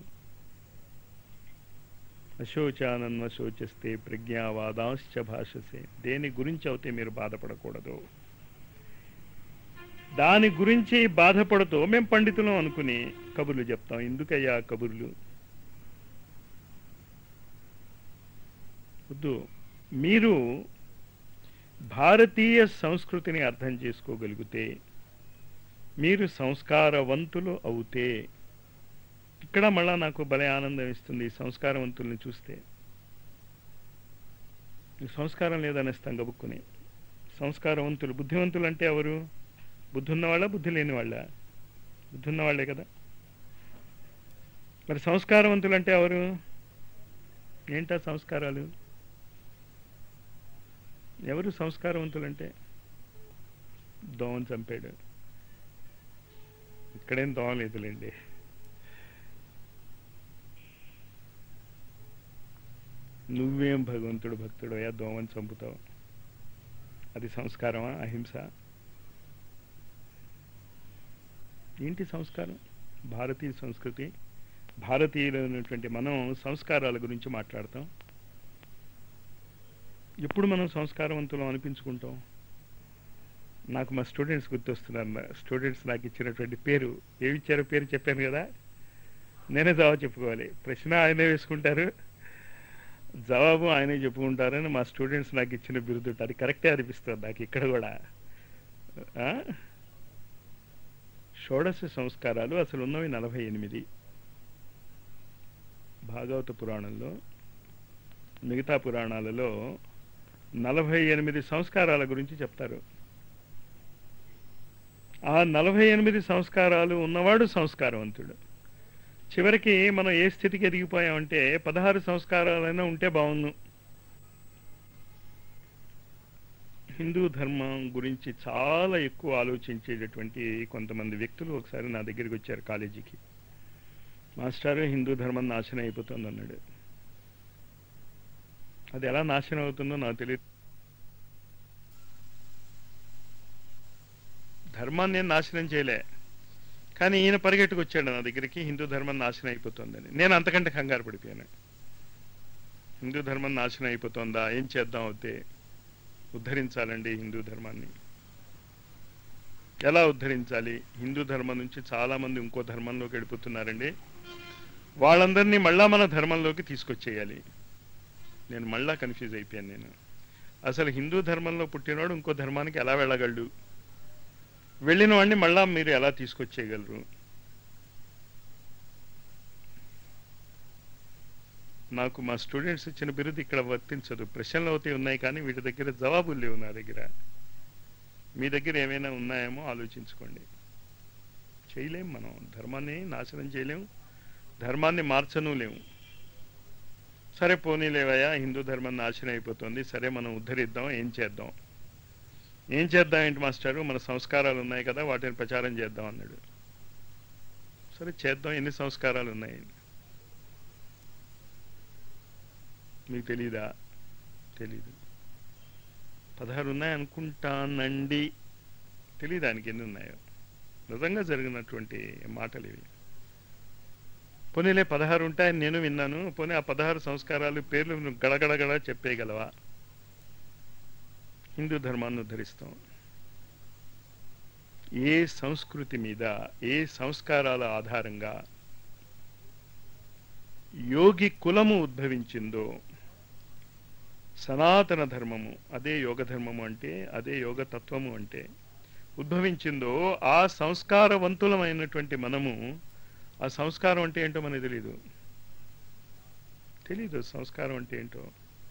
అశోచానన్వ శోచస్తే ప్రజ్ఞావాదాంశ్చ భాషసే దేని గురించి అయితే మీరు బాధపడకూడదు దాని గురించి బాధపడుతూ మేము పండితులం అనుకుని కబుర్లు చెప్తాం ఎందుకయ్యా కబుర్లు వద్దు మీరు భారతీయ సంస్కృతిని అర్థం చేసుకోగలిగితే మీరు సంస్కారవంతులు అవుతే ఇక్కడ మళ్ళా నాకు భలే ఆనందం ఇస్తుంది ఈ సంస్కారవంతుల్ని చూస్తే ఈ సంస్కారం లేదనేస్తాం గబుక్కుని సంస్కారవంతులు బుద్ధివంతులు అంటే ఎవరు బుద్ధి ఉన్నవాళ్ళ బుద్ధి లేని వాళ్ళ బుద్ధి ఉన్నవాళ్లే కదా మరి సంస్కారవంతులు అంటే ఎవరు ఏంటా సంస్కారాలు ఎవరు సంస్కారవంతులంటే దోమని చంపాడు ఇక్కడేం దోమ లేదులేండి నువ్వేం భగవంతుడు భక్తుడు అయ్యా దోమని చంపుతావు అది సంస్కారమా అహింస ఏంటి సంస్కారం భారతీయ సంస్కృతి భారతీయులైనటువంటి మనం సంస్కారాల గురించి మాట్లాడతాం ఎప్పుడు మనం సంస్కారవంతులం అనిపించుకుంటాం నాకు మా స్టూడెంట్స్ గుర్తొస్తున్నారు స్టూడెంట్స్ నాకు ఇచ్చినటువంటి పేరు ఏమి ఇచ్చారో పేరు చెప్పాను కదా నేనే జవాబు చెప్పుకోవాలి ప్రశ్న ఆయనే వేసుకుంటారు జవాబు ఆయనే చెప్పుకుంటారని మా స్టూడెంట్స్ నాకు ఇచ్చిన బిరుదు అది కరెక్టే అనిపిస్తుంది నాకు ఇక్కడ కూడా ఆ? షోడశ సంస్కారాలు అసలు ఉన్నవి నలభై ఎనిమిది భాగవత పురాణంలో మిగతా పురాణాలలో నలభై ఎనిమిది సంస్కారాల గురించి చెప్తారు ఆ నలభై ఎనిమిది సంస్కారాలు ఉన్నవాడు సంస్కారవంతుడు చివరికి మనం ఏ స్థితికి ఎదిగిపోయామంటే పదహారు సంస్కారాలైనా ఉంటే బాగుండు హిందూ ధర్మం గురించి చాలా ఎక్కువ ఆలోచించేటటువంటి కొంతమంది వ్యక్తులు ఒకసారి నా దగ్గరికి వచ్చారు కాలేజీకి మాస్టారు హిందూ ధర్మం నాశనం అయిపోతుంది అన్నాడు అది ఎలా నాశనం అవుతుందో నాకు తెలియదు ధర్మాన్ని నేను నాశనం చేయలే కానీ ఈయన పరిగెట్టుకు వచ్చాడు నా దగ్గరికి హిందూ ధర్మం నాశనం అయిపోతుందని నేను అంతకంటే కంగారు పడిపోయాను హిందూ ధర్మం నాశనం అయిపోతుందా ఏం చేద్దాం అవుతే ఉద్ధరించాలండి హిందూ ధర్మాన్ని ఎలా ఉద్ధరించాలి హిందూ ధర్మం నుంచి చాలా మంది ఇంకో ధర్మంలోకి వెళ్ళిపోతున్నారండి వాళ్ళందరినీ మళ్ళా మన ధర్మంలోకి తీసుకొచ్చేయాలి నేను మళ్ళా కన్ఫ్యూజ్ అయిపోయాను నేను అసలు హిందూ ధర్మంలో పుట్టినవాడు ఇంకో ధర్మానికి ఎలా వెళ్ళగలడు వెళ్ళిన వాడిని మళ్ళా మీరు ఎలా తీసుకొచ్చేయగలరు నాకు మా స్టూడెంట్స్ ఇచ్చిన బిరుదు ఇక్కడ వర్తించదు ప్రశ్నలు అవుతాయి ఉన్నాయి కానీ వీటి దగ్గర జవాబులు లేవు నా దగ్గర మీ దగ్గర ఏమైనా ఉన్నాయేమో ఆలోచించుకోండి చేయలేం మనం ధర్మాన్ని నాశనం చేయలేము ధర్మాన్ని మార్చను లేము సరే పోనీలేవయ్యా హిందూ ధర్మం నాశనం అయిపోతుంది సరే మనం ఉద్ధరిద్దాం ఏం చేద్దాం ఏం చేద్దాం ఏంటి మాస్టారు మన సంస్కారాలు ఉన్నాయి కదా వాటిని ప్రచారం చేద్దాం అన్నాడు సరే చేద్దాం ఎన్ని సంస్కారాలు ఉన్నాయి మీకు తెలీదా తెలీదు పదహారు ఉన్నాయి అనుకుంటానండి తెలీదు దానికి ఎన్ని ఉన్నాయో నిజంగా జరిగినటువంటి మాటలు ఇవి పోనీలే పదహారు ఉంటాయని నేను విన్నాను పోనీ ఆ పదహారు సంస్కారాలు పేర్లు నువ్వు గడగడగడ చెప్పేయగలవా హిందూ ధర్మాన్ని ఉద్ధరిస్తాం ఏ సంస్కృతి మీద ఏ సంస్కారాల ఆధారంగా యోగి కులము ఉద్భవించిందో సనాతన ధర్మము అదే యోగ ధర్మము అంటే అదే యోగ తత్వము అంటే ఉద్భవించిందో ఆ సంస్కారవంతులమైనటువంటి మనము ఆ సంస్కారం అంటే ఏంటో మనకు తెలీదు తెలీదు సంస్కారం అంటే ఏంటో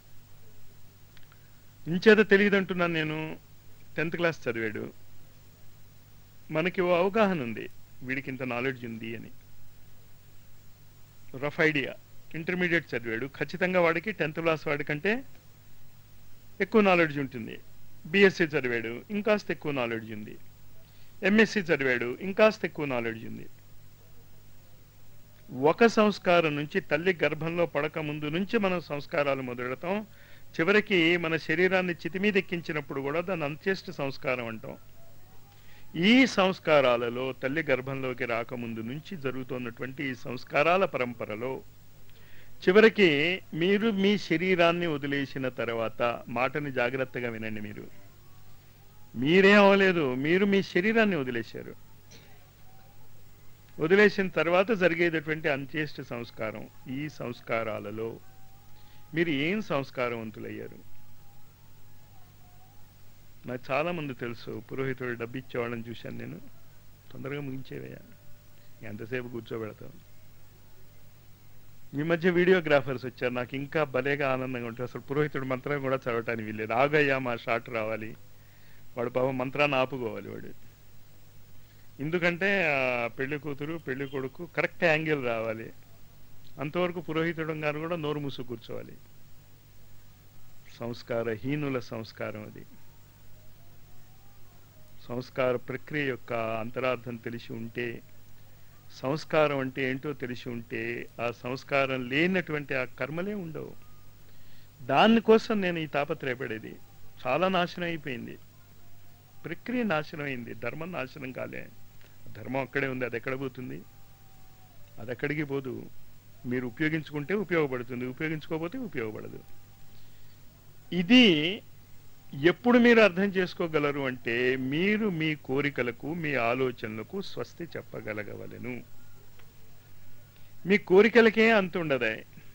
ఇంచేత తెలియదు అంటున్నాను నేను టెన్త్ క్లాస్ చదివాడు మనకి ఓ అవగాహన ఉంది వీడికి ఇంత నాలెడ్జ్ ఉంది అని రఫ్ ఐడియా ఇంటర్మీడియట్ చదివాడు ఖచ్చితంగా వాడికి టెన్త్ క్లాస్ వాడికంటే ఎక్కువ నాలెడ్జ్ ఉంటుంది బీఎస్సీ చదివాడు ఇంకాస్త ఎక్కువ నాలెడ్జ్ ఉంది ఎంఎస్సి చదివాడు ఇంకాస్త ఎక్కువ నాలెడ్జ్ ఉంది ఒక సంస్కారం నుంచి తల్లి గర్భంలో పడక ముందు నుంచి మనం సంస్కారాలు మొదలెడతాం చివరికి మన శరీరాన్ని చితిమీదెక్కించినప్పుడు కూడా దాన్ని అంత్యేష్ట సంస్కారం అంటాం ఈ సంస్కారాలలో తల్లి గర్భంలోకి రాకముందు నుంచి జరుగుతున్నటువంటి ఈ సంస్కారాల పరంపరలో చివరికి మీరు మీ శరీరాన్ని వదిలేసిన తర్వాత మాటని జాగ్రత్తగా వినండి మీరు మీరేం అవ్వలేదు మీరు మీ శరీరాన్ని వదిలేశారు వదిలేసిన తర్వాత జరిగేటటువంటి అంత్యేష్ట సంస్కారం ఈ సంస్కారాలలో మీరు ఏం సంస్కారవంతులయ్యారు నాకు చాలా మంది తెలుసు పురోహితుడు డబ్బు ఇచ్చేవాళ్ళని చూశాను నేను తొందరగా ముగించేవయ్యా ఎంతసేపు కూర్చోబెడతావు ఈ మధ్య వీడియోగ్రాఫర్స్ వచ్చారు నాకు ఇంకా భలేగా ఆనందంగా ఉంటుంది అసలు పురోహితుడు మంత్రం కూడా చదవటానికి వీల్లేదు ఆగయ్యా మా షాట్ రావాలి వాడు పాపం మంత్రాన్ని ఆపుకోవాలి వాడు ఎందుకంటే ఆ పెళ్లి కూతురు పెళ్లి కొడుకు కరెక్ట్ యాంగిల్ రావాలి అంతవరకు పురోహితుడు గారు కూడా నోరు మూసు కూర్చోవాలి సంస్కారహీనుల సంస్కారం అది సంస్కార ప్రక్రియ యొక్క అంతరార్థం తెలిసి ఉంటే సంస్కారం అంటే ఏంటో తెలిసి ఉంటే ఆ సంస్కారం లేనటువంటి ఆ కర్మలే ఉండవు దానికోసం నేను ఈ తాపత్రయపడేది చాలా నాశనం అయిపోయింది ప్రక్రియ నాశనం అయింది ధర్మం నాశనం కాలే ధర్మం అక్కడే ఉంది అది ఎక్కడ పోతుంది అది ఎక్కడికి పోదు మీరు ఉపయోగించుకుంటే ఉపయోగపడుతుంది ఉపయోగించుకోకపోతే ఉపయోగపడదు ఇది ఎప్పుడు మీరు అర్థం చేసుకోగలరు అంటే మీరు మీ కోరికలకు మీ ఆలోచనలకు స్వస్తి చెప్పగలగవలెను మీ కోరికలకే అంత ఉండదా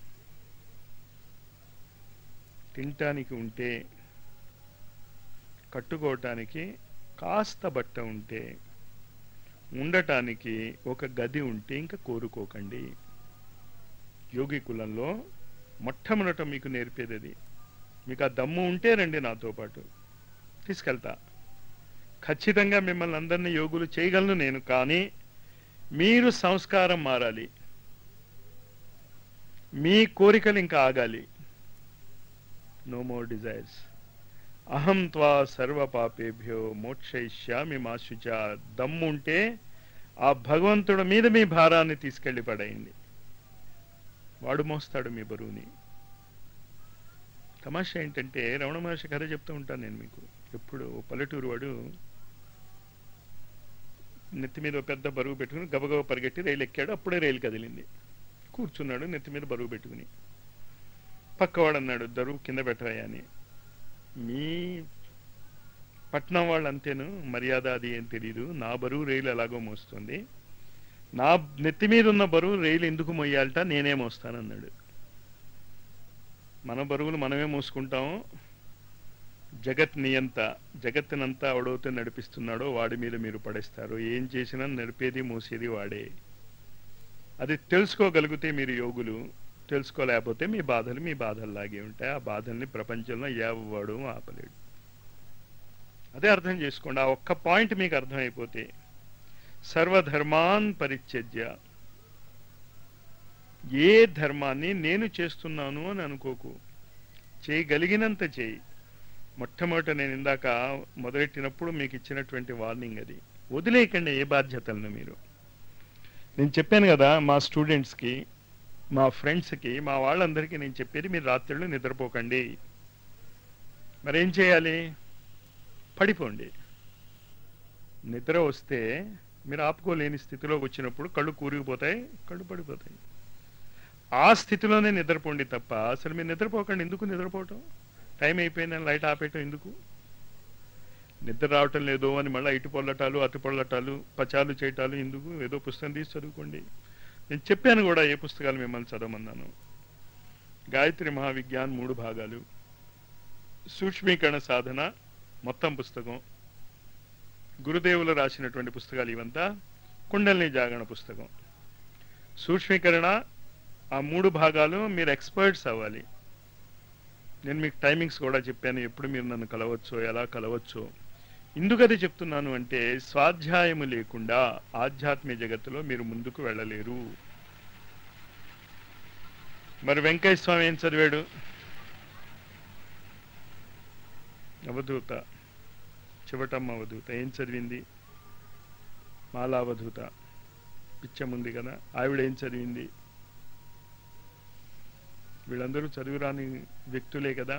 తినటానికి ఉంటే కట్టుకోవటానికి కాస్త బట్ట ఉంటే ఉండటానికి ఒక గది ఉంటే ఇంకా కోరుకోకండి యోగి కులంలో మొట్టమొదట మీకు నేర్పేది అది మీకు ఆ దమ్ము ఉంటే రండి నాతో పాటు తీసుకెళ్తా ఖచ్చితంగా మిమ్మల్ని అందరినీ యోగులు చేయగలను నేను కానీ మీరు సంస్కారం మారాలి మీ కోరికలు ఇంకా ఆగాలి నో మోర్ డిజైర్స్ అహం త్వా సర్వ పాపేభ్యో మోక్షయిష్యామి మా శుచ దమ్ముంటే ఆ భగవంతుడి మీద మీ భారాన్ని తీసుకెళ్లి పడేయండి వాడు మోస్తాడు మీ బరువుని తమాషా ఏంటంటే రమణ మహర్షి కథ చెప్తూ ఉంటాను నేను మీకు ఎప్పుడు ఓ పల్లెటూరు వాడు నెత్తి మీద ఓ పెద్ద బరువు పెట్టుకుని గబగబ పరిగెట్టి రైలు ఎక్కాడు అప్పుడే రైలు కదిలింది కూర్చున్నాడు నెత్తి మీద బరువు పెట్టుకుని పక్కవాడు అన్నాడు దరువు కింద పెట్టవయ్యా అని మీ పట్నం వాళ్ళు అంతేను మర్యాద అది ఏం తెలియదు నా బరువు రైలు ఎలాగో మోస్తుంది నా నెత్తి మీద ఉన్న బరువు రైలు ఎందుకు మొయ్యాలట నేనే మోస్తానన్నాడు మన బరువులు మనమే మోసుకుంటాం జగత్ నియంత జగత్తునంతా ఎవడైతే నడిపిస్తున్నాడో వాడి మీద మీరు పడేస్తారు ఏం చేసినా నడిపేది మోసేది వాడే అది తెలుసుకోగలిగితే మీరు యోగులు తెలుసుకోలేకపోతే మీ బాధలు మీ బాధల్లాగే ఉంటాయి ఆ బాధల్ని ప్రపంచంలో ఎవడు ఆపలేడు అదే అర్థం చేసుకోండి ఆ ఒక్క పాయింట్ మీకు అర్థమైపోతే సర్వధర్మాన్ పరిత్యజ్య ఏ ధర్మాన్ని నేను చేస్తున్నాను అని అనుకోకు చేయగలిగినంత చేయి మొట్టమొదట నేను ఇందాక మొదలెట్టినప్పుడు మీకు ఇచ్చినటువంటి వార్నింగ్ అది వదిలేయకండి ఏ బాధ్యతలను మీరు నేను చెప్పాను కదా మా స్టూడెంట్స్కి మా ఫ్రెండ్స్కి మా వాళ్ళందరికీ నేను చెప్పేది మీరు రాత్రిళ్ళు నిద్రపోకండి మరేం చేయాలి పడిపోండి నిద్ర వస్తే మీరు ఆపుకోలేని స్థితిలోకి వచ్చినప్పుడు కళ్ళు కూరిగిపోతాయి కళ్ళు పడిపోతాయి ఆ స్థితిలోనే నిద్రపోండి తప్ప అసలు మీరు నిద్రపోకండి ఎందుకు నిద్రపోవటం టైం అయిపోయిందని లైట్ ఆపేయటం ఎందుకు నిద్ర రావటం లేదు అని మళ్ళీ ఇటు పొల్లటాలు అటు పొల్లటాలు పచాలు చేయటాలు ఎందుకు ఏదో పుస్తకం తీసి చదువుకోండి నేను చెప్పాను కూడా ఏ పుస్తకాలు మిమ్మల్ని చదవమన్నాను గాయత్రి మహావిజ్ఞాన్ మూడు భాగాలు సూక్ష్మీకరణ సాధన మొత్తం పుస్తకం గురుదేవులు రాసినటువంటి పుస్తకాలు ఇవంతా కుండలిని జాగరణ పుస్తకం సూక్ష్మీకరణ ఆ మూడు భాగాలు మీరు ఎక్స్పర్ట్స్ అవ్వాలి నేను మీకు టైమింగ్స్ కూడా చెప్పాను ఎప్పుడు మీరు నన్ను కలవచ్చో ఎలా కలవచ్చో ఎందుకది చెప్తున్నాను అంటే స్వాధ్యాయము లేకుండా ఆధ్యాత్మిక జగత్తులో మీరు ముందుకు వెళ్ళలేరు మరి వెంకయ్య స్వామి ఏం చదివాడు అవధూత చివటమ్మ అవధూత ఏం చదివింది మాలావధూత పిచ్చముంది కదా ఆవిడ ఏం చదివింది వీళ్ళందరూ చదువురాని వ్యక్తులే కదా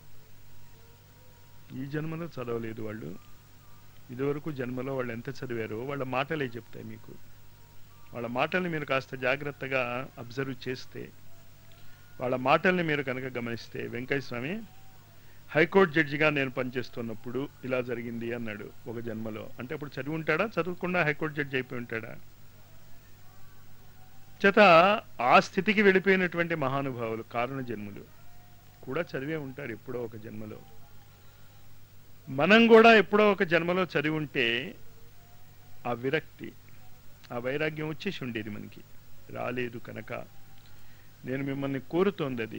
ఈ జన్మలో చదవలేదు వాళ్ళు ఇదివరకు జన్మలో వాళ్ళు ఎంత చదివారో వాళ్ళ మాటలే చెప్తాయి మీకు వాళ్ళ మాటల్ని మీరు కాస్త జాగ్రత్తగా అబ్జర్వ్ చేస్తే వాళ్ళ మాటల్ని మీరు కనుక గమనిస్తే వెంకయ్య స్వామి హైకోర్టు జడ్జిగా నేను పనిచేస్తున్నప్పుడు ఇలా జరిగింది అన్నాడు ఒక జన్మలో అంటే అప్పుడు చదివి ఉంటాడా చదవకుండా హైకోర్టు జడ్జి అయిపోయి ఉంటాడా చేత ఆ స్థితికి వెళ్ళిపోయినటువంటి మహానుభావులు కారణ జన్ములు కూడా చదివే ఉంటారు ఎప్పుడో ఒక జన్మలో మనం కూడా ఎప్పుడో ఒక జన్మలో చదివి ఉంటే ఆ విరక్తి ఆ వైరాగ్యం వచ్చేసి ఉండేది మనకి రాలేదు కనుక నేను మిమ్మల్ని కోరుతోంది అది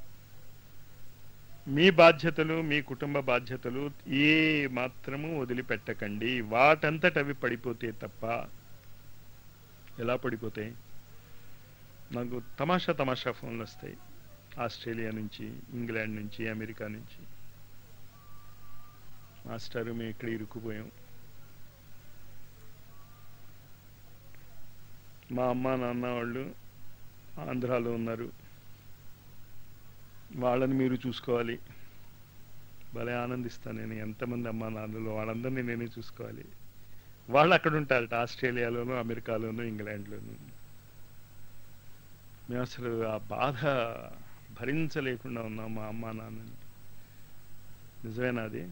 మీ బాధ్యతలు మీ కుటుంబ బాధ్యతలు ఏ మాత్రము వదిలిపెట్టకండి వాటంతట అవి పడిపోతే తప్ప ఎలా పడిపోతాయి నాకు తమాషా తమాషా ఫోన్లు వస్తాయి ఆస్ట్రేలియా నుంచి ఇంగ్లాండ్ నుంచి అమెరికా నుంచి మాస్టర్ మేము ఇక్కడ ఇరుక్కుపోయాం మా అమ్మ నాన్న వాళ్ళు ఆంధ్రాలో ఉన్నారు వాళ్ళని మీరు చూసుకోవాలి భలే ఆనందిస్తాను నేను ఎంతమంది అమ్మా నాన్నలు వాళ్ళందరినీ నేనే చూసుకోవాలి వాళ్ళు అక్కడ ఉంటారట ఆస్ట్రేలియాలోను అమెరికాలోను ఇంగ్లాండ్లోను మేము అసలు ఆ బాధ భరించలేకుండా ఉన్నాం మా అమ్మా నాన్నని నిజమేనా అది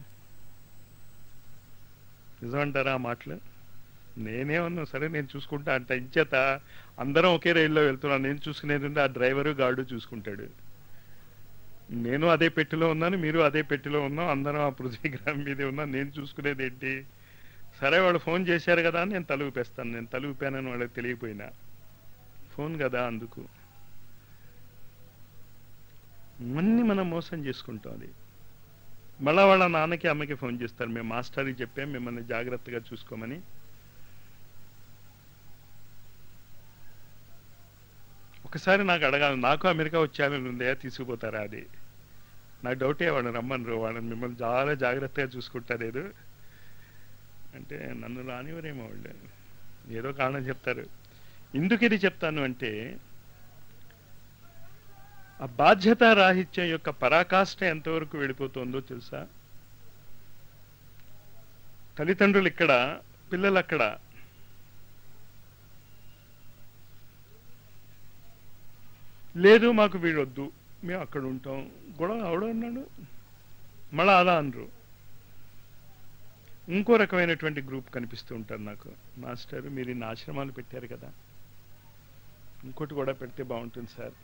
నిజమంటారా ఆ మాటలు నేనేమన్నా సరే నేను చూసుకుంటా అంట ఇంచేత అందరం ఒకే రైల్లో వెళ్తున్నాను నేను చూసుకునేది ఆ డ్రైవరు గార్డు చూసుకుంటాడు నేను అదే పెట్టిలో ఉన్నాను మీరు అదే పెట్టిలో ఉన్నాం అందరం ఆ పృథ్వీ గ్రహం మీదే ఉన్నాం నేను చూసుకునేది ఏంటి సరే వాళ్ళు ఫోన్ చేశారు కదా అని నేను తలుపుపేస్తాను నేను తలుపుపానని వాళ్ళకి తెలియపోయినా ఫోన్ కదా అందుకు అన్నీ మనం మోసం చేసుకుంటాం అది మళ్ళా వాళ్ళ నాన్నకి అమ్మకి ఫోన్ చేస్తారు మేము మాస్టర్కి చెప్పాం మిమ్మల్ని జాగ్రత్తగా చూసుకోమని ఒకసారి నాకు అడగాలి నాకు అమెరికా వచ్చానని ఉందే తీసుకుపోతారా అది నాకు డౌటే వాళ్ళని రమ్మనరు వాళ్ళని మిమ్మల్ని చాలా జాగ్రత్తగా చూసుకుంటారేదు అంటే నన్ను రానివరేమో వాళ్ళు ఏదో కారణం చెప్తారు ఎందుకు ఇది చెప్తాను అంటే ఆ బాధ్యత రాహిత్యం యొక్క పరాకాష్ఠ ఎంతవరకు వెళ్ళిపోతుందో తెలుసా తల్లిదండ్రులు ఇక్కడ పిల్లలు అక్కడ లేదు మాకు వీడొద్దు మేము అక్కడ ఉంటాం గొడవ అవడం అన్నాడు మళ్ళా అలా అనరు ఇంకో రకమైనటువంటి గ్రూప్ కనిపిస్తూ ఉంటారు నాకు మాస్టర్ మీరు ఇన్ని ఆశ్రమాలు పెట్టారు కదా ఇంకోటి కూడా పెడితే బాగుంటుంది సార్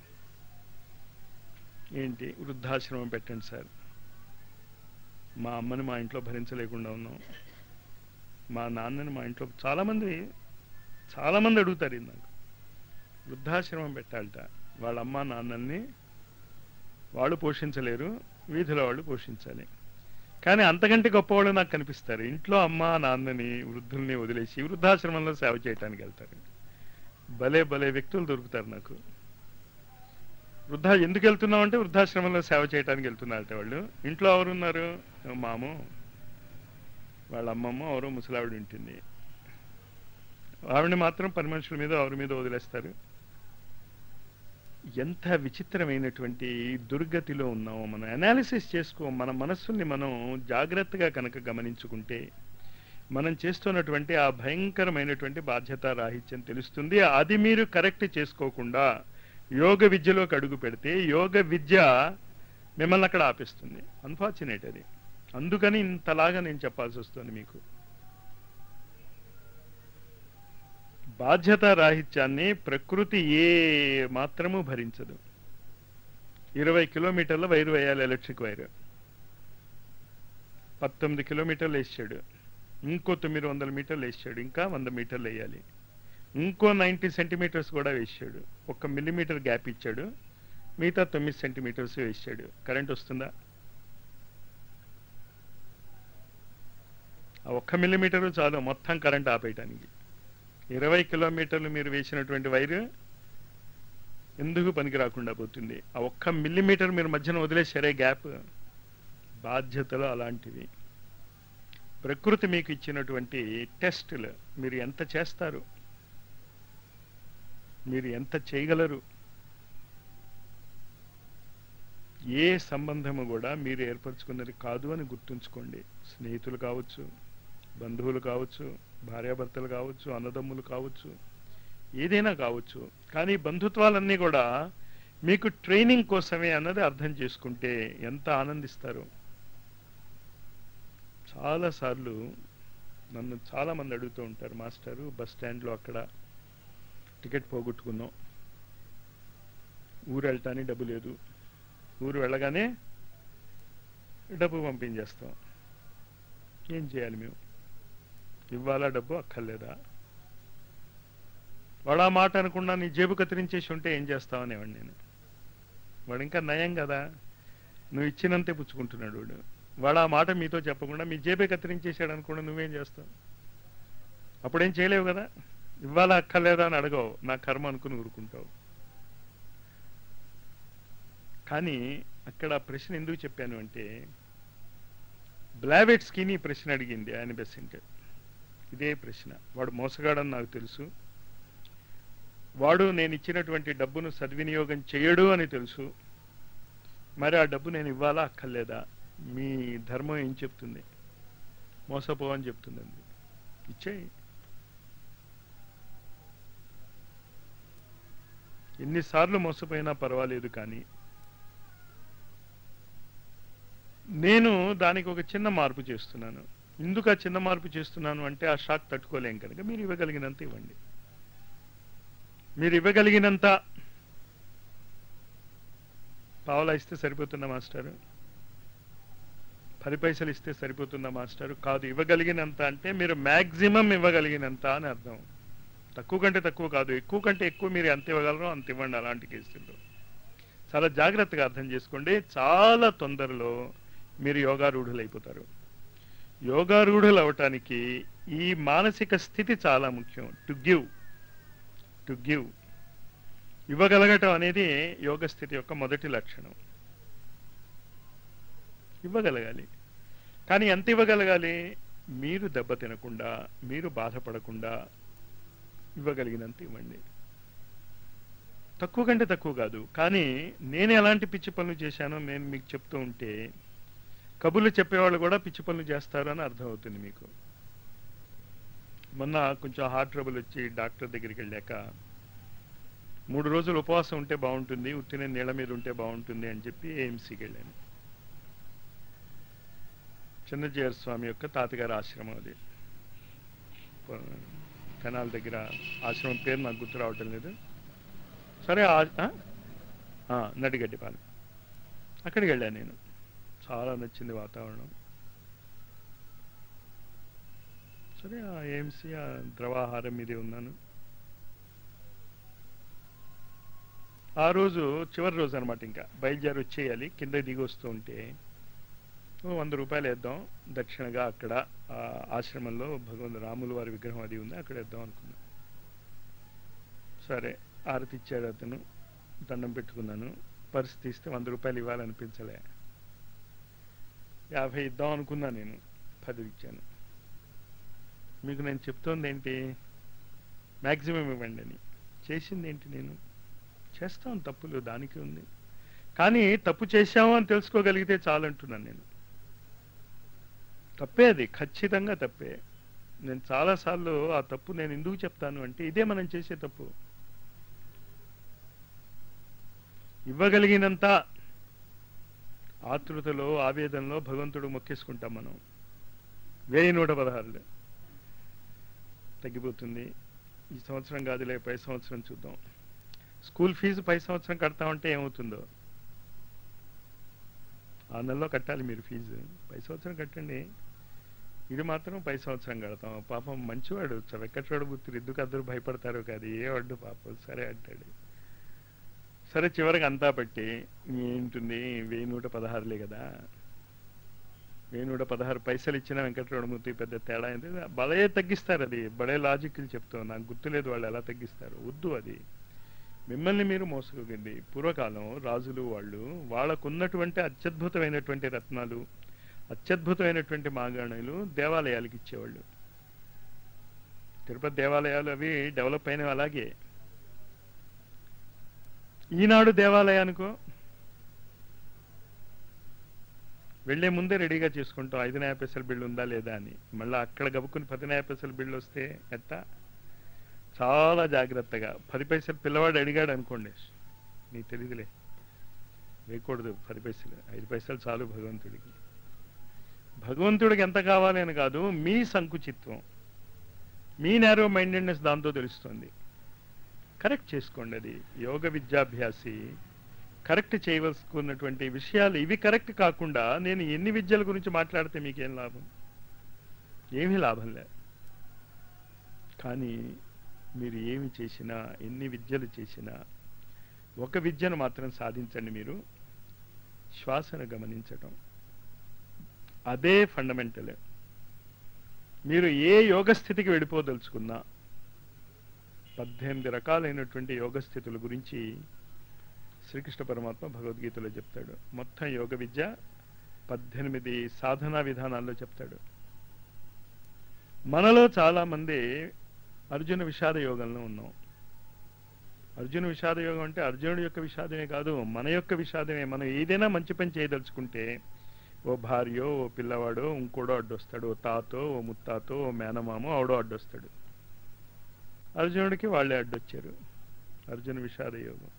ఏంటి వృద్ధాశ్రమం పెట్టండి సార్ మా అమ్మని మా ఇంట్లో భరించలేకుండా ఉన్నాం మా నాన్నని మా ఇంట్లో చాలామంది చాలామంది అడుగుతారు ఇది నాకు వృద్ధాశ్రమం పెట్టాలట వాళ్ళ అమ్మ నాన్నల్ని వాళ్ళు పోషించలేరు వీధిలో వాళ్ళు పోషించాలి కానీ అంతకంటే గొప్పవాళ్ళు నాకు కనిపిస్తారు ఇంట్లో అమ్మ నాన్నని వృద్ధుల్ని వదిలేసి వృద్ధాశ్రమంలో సేవ చేయడానికి వెళ్తారు భలే భలే వ్యక్తులు దొరుకుతారు నాకు వృద్ధా ఎందుకు వెళ్తున్నావు అంటే వృద్ధాశ్రమంలో సేవ చేయడానికి వెళ్తున్నారట వాళ్ళు ఇంట్లో ఎవరున్నారు మాము వాళ్ళ అమ్మమ్మ ఎవరో ముసలావిడ ఉంటుంది ఆవిడని మాత్రం పని మనుషుల మీద ఎవరి మీద వదిలేస్తారు ఎంత విచిత్రమైనటువంటి దుర్గతిలో ఉన్నామో మనం అనాలిసిస్ చేసుకో మన మనస్సుల్ని మనం జాగ్రత్తగా కనుక గమనించుకుంటే మనం చేస్తున్నటువంటి ఆ భయంకరమైనటువంటి బాధ్యత రాహిత్యం తెలుస్తుంది అది మీరు కరెక్ట్ చేసుకోకుండా యోగ విద్యలోకి అడుగు పెడితే యోగ విద్య మిమ్మల్ని అక్కడ ఆపిస్తుంది అన్ఫార్చునేట్ అది అందుకని ఇంతలాగా నేను చెప్పాల్సి వస్తుంది మీకు బాధ్యత రాహిత్యాన్ని ప్రకృతి ఏ మాత్రము భరించదు ఇరవై కిలోమీటర్ల వైరు వేయాలి ఎలక్ట్రిక్ వైర్ పంతొమ్మిది కిలోమీటర్లు వేసాడు ఇంకో తొమ్మిది వందల మీటర్లు వేసాడు ఇంకా వంద మీటర్లు వేయాలి ఇంకో నైంటీ సెంటీమీటర్స్ కూడా వేసాడు ఒక మిల్లీమీటర్ గ్యాప్ ఇచ్చాడు మిగతా తొమ్మిది సెంటీమీటర్స్ వేసాడు కరెంట్ వస్తుందా ఆ ఒక్క మిల్లీమీటరు చాలు మొత్తం కరెంట్ ఆపేయటానికి ఇరవై కిలోమీటర్లు మీరు వేసినటువంటి వైరు ఎందుకు పనికి రాకుండా పోతుంది ఆ ఒక్క మిల్లీమీటర్ మీరు మధ్యన వదిలేసారే గ్యాప్ బాధ్యతలు అలాంటివి ప్రకృతి మీకు ఇచ్చినటువంటి టెస్టులు మీరు ఎంత చేస్తారు మీరు ఎంత చేయగలరు ఏ సంబంధము కూడా మీరు ఏర్పరచుకున్నది కాదు అని గుర్తుంచుకోండి స్నేహితులు కావచ్చు బంధువులు కావచ్చు భార్యాభర్తలు కావచ్చు అన్నదమ్ములు కావచ్చు ఏదైనా కావచ్చు కానీ బంధుత్వాలన్నీ కూడా మీకు ట్రైనింగ్ కోసమే అన్నది అర్థం చేసుకుంటే ఎంత ఆనందిస్తారు చాలాసార్లు నన్ను చాలామంది అడుగుతూ ఉంటారు మాస్టరు బస్ స్టాండ్లో అక్కడ టికెట్ పోగొట్టుకున్నాం ఊరు వెళ్ళటానికి డబ్బు లేదు ఊరు వెళ్ళగానే డబ్బు పంపించేస్తాం ఏం చేయాలి మేము ఇవ్వాలా డబ్బు అక్కర్లేదా వాడు ఆ మాట అనకుండా నీ జేబు కత్తిరించేసి ఉంటే ఏం చేస్తావనేవాడు నేను వాడు ఇంకా నయం కదా నువ్వు ఇచ్చినంతే పుచ్చుకుంటున్నాడు వాడు వాడు ఆ మాట మీతో చెప్పకుండా మీ జేబే కత్తిరించేసాడు అనుకుండా నువ్వేం చేస్తావు అప్పుడేం చేయలేవు కదా ఇవ్వాలా అక్కర్లేదా అని అడగవు నా కర్మ అనుకుని ఊరుకుంటావు కానీ అక్కడ ప్రశ్న ఎందుకు చెప్పాను అంటే బ్లావెట్స్కిని ప్రశ్న అడిగింది ఆయన బెసెంట్ ఇదే ప్రశ్న వాడు మోసగాడని నాకు తెలుసు వాడు నేను ఇచ్చినటువంటి డబ్బును సద్వినియోగం చేయడు అని తెలుసు మరి ఆ డబ్బు నేను ఇవ్వాలా అక్కర్లేదా మీ ధర్మం ఏం చెప్తుంది మోసపోవని చెప్తుందండి ఇచ్చేయి ఎన్నిసార్లు మోసపోయినా పర్వాలేదు కానీ నేను దానికి ఒక చిన్న మార్పు చేస్తున్నాను ఎందుకు ఆ చిన్న మార్పు చేస్తున్నాను అంటే ఆ షాక్ తట్టుకోలేం కనుక మీరు ఇవ్వగలిగినంత ఇవ్వండి మీరు ఇవ్వగలిగినంత పావలా ఇస్తే సరిపోతుందా మాస్టారు పది పైసలు ఇస్తే సరిపోతుందా మాస్టారు కాదు ఇవ్వగలిగినంత అంటే మీరు మ్యాక్సిమం ఇవ్వగలిగినంత అని అర్థం తక్కువ కంటే తక్కువ కాదు ఎక్కువ కంటే ఎక్కువ మీరు ఎంత ఇవ్వగలరో అంత ఇవ్వండి అలాంటి కేసుల్లో చాలా జాగ్రత్తగా అర్థం చేసుకోండి చాలా తొందరలో మీరు యోగారూఢులు అయిపోతారు యోగారూఢులు అవటానికి ఈ మానసిక స్థితి చాలా ముఖ్యం టు గివ్ టు గివ్ ఇవ్వగలగటం అనేది యోగ స్థితి యొక్క మొదటి లక్షణం ఇవ్వగలగాలి కానీ ఎంత ఇవ్వగలగాలి మీరు దెబ్బ తినకుండా మీరు బాధపడకుండా ఇవ్వగలిగినంత ఇవ్వండి తక్కువ కంటే తక్కువ కాదు కానీ నేను ఎలాంటి పిచ్చి పనులు చేశానో నేను మీకు చెప్తూ ఉంటే కబుర్లు చెప్పేవాళ్ళు కూడా పిచ్చి పనులు చేస్తారు అని అర్థమవుతుంది మీకు మొన్న కొంచెం హార్ట్ ట్రబుల్ వచ్చి డాక్టర్ దగ్గరికి వెళ్ళాక మూడు రోజులు ఉపవాసం ఉంటే బాగుంటుంది ఉత్తిన నీళ్ళ మీద ఉంటే బాగుంటుంది అని చెప్పి ఏఎంసీకి వెళ్ళాను చిన్నజీయర్ స్వామి యొక్క తాతగారి ఆశ్రమం అది ప- కెనాల్ దగ్గర ఆశ్రమం పేరు నాకు గుర్తు రావటం లేదు సరే ఆ- ఆ? ఆ, నడిగడ్డిపాలెం అక్కడికి వెళ్ళాను నేను చాలా నచ్చింది వాతావరణం సరే ఆ ఏఎంసీ ఆ ద్రవాహారం మీదే ఉన్నాను ఆ రోజు చివరి రోజు అనమాట ఇంకా బయలుదేరి వచ్చేయాలి కింద దిగి వస్తూ ఉంటే ఓ వంద రూపాయలు వేద్దాం దక్షిణగా అక్కడ ఆ ఆశ్రమంలో భగవంతు రాముల వారి విగ్రహం అది ఉంది అక్కడ వేద్దాం అనుకున్నా సరే ఆరతి ఇచ్చాడు అతను దండం పెట్టుకున్నాను పరిస్థితి ఇస్తే వంద రూపాయలు ఇవ్వాలనిపించలే యాభై ఇద్దాం అనుకున్నా నేను పది ఇచ్చాను మీకు నేను చెప్తోంది ఏంటి మ్యాక్సిమం ఇవ్వండి అని చేసింది ఏంటి నేను చేస్తాం తప్పులు దానికి ఉంది కానీ తప్పు చేశాము అని తెలుసుకోగలిగితే చాలంటున్నాను నేను తప్పే అది ఖచ్చితంగా తప్పే నేను చాలాసార్లు ఆ తప్పు నేను ఎందుకు చెప్తాను అంటే ఇదే మనం చేసే తప్పు ఇవ్వగలిగినంత ఆతృతలో ఆవేదనలో భగవంతుడు మొక్కేసుకుంటాం మనం వెయ్యి నూట పదహారులు తగ్గిపోతుంది ఈ సంవత్సరం కాదులే పై సంవత్సరం చూద్దాం స్కూల్ ఫీజు పై సంవత్సరం కడతామంటే ఏమవుతుందో ఆ నెలలో కట్టాలి మీరు ఫీజు పై సంవత్సరం కట్టండి ఇది మాత్రం పై సంవత్సరం కడతాం పాపం మంచివాడు చ- వెంకటవాడు బుద్ధులు ఎందుకు అందరూ భయపడతారో కాదు ఏ వడ్డు పాపం సరే అంటాడు సరే చివరికి అంతా పట్టి ఏంటుంది వెయ్యి నూట పదహారులే కదా వెయ్యి నూట పదహారు పైసలు ఇచ్చిన వెంకటరమణమూర్తి పెద్ద తేడా ఏంటి బలే తగ్గిస్తారు అది బలే లాజిక్లు చెప్తాం నాకు గుర్తులేదు వాళ్ళు ఎలా తగ్గిస్తారు వద్దు అది మిమ్మల్ని మీరు మోసగలిగింది పూర్వకాలం రాజులు వాళ్ళు వాళ్ళకున్నటువంటి అత్యద్భుతమైనటువంటి రత్నాలు అత్యద్భుతమైనటువంటి మాగాణులు దేవాలయాలకు ఇచ్చేవాళ్ళు తిరుపతి దేవాలయాలు అవి డెవలప్ అయినవి అలాగే ఈనాడు దేవాలయానికో వెళ్లే ముందే రెడీగా చేసుకుంటాం ఐదు న్యాయ పైసల బిల్లు ఉందా లేదా అని మళ్ళీ అక్కడ గబుకుని పది న్యాయ పైసల బిల్లు వస్తే ఎట్టా చాలా జాగ్రత్తగా పది పైసలు పిల్లవాడు అడిగాడు అనుకోండి నీకు తెలియదులే వేయకూడదు పది పైసలు ఐదు పైసలు చాలు భగవంతుడికి భగవంతుడికి ఎంత కావాలి అని కాదు మీ సంకుచిత్వం మీ నేరో మైండెడ్నెస్ దాంతో తెలుస్తుంది కరెక్ట్ చేసుకోండి అది యోగ విద్యాభ్యాసి కరెక్ట్ చేయవలసుకున్నటువంటి విషయాలు ఇవి కరెక్ట్ కాకుండా నేను ఎన్ని విద్యల గురించి మాట్లాడితే మీకేం లాభం ఏమీ లాభం లేదు కానీ మీరు ఏమి చేసినా ఎన్ని విద్యలు చేసినా ఒక విద్యను మాత్రం సాధించండి మీరు శ్వాసను గమనించటం అదే ఫండమెంటల్ మీరు ఏ యోగ స్థితికి వెళ్ళిపోదలుచుకున్నా పద్దెనిమిది రకాలైనటువంటి యోగ స్థితుల గురించి శ్రీకృష్ణ పరమాత్మ భగవద్గీతలో చెప్తాడు మొత్తం యోగ విద్య పద్దెనిమిది సాధనా విధానాల్లో చెప్తాడు మనలో చాలా మంది అర్జున విషాద యోగంలో ఉన్నాం అర్జున విషాద యోగం అంటే అర్జునుడి యొక్క విషాదమే కాదు మన యొక్క విషాదమే మనం ఏదైనా మంచి పని చేయదలుచుకుంటే ఓ భార్యో ఓ పిల్లవాడో ఇంకోడో అడ్డొస్తాడు ఓ తాతో ఓ ముత్తాతో ఓ మేనమామో ఆవిడో అడ్డొస్తాడు అర్జునుడికి వాళ్ళే అడ్డొచ్చారు అర్జున విషాద యోగం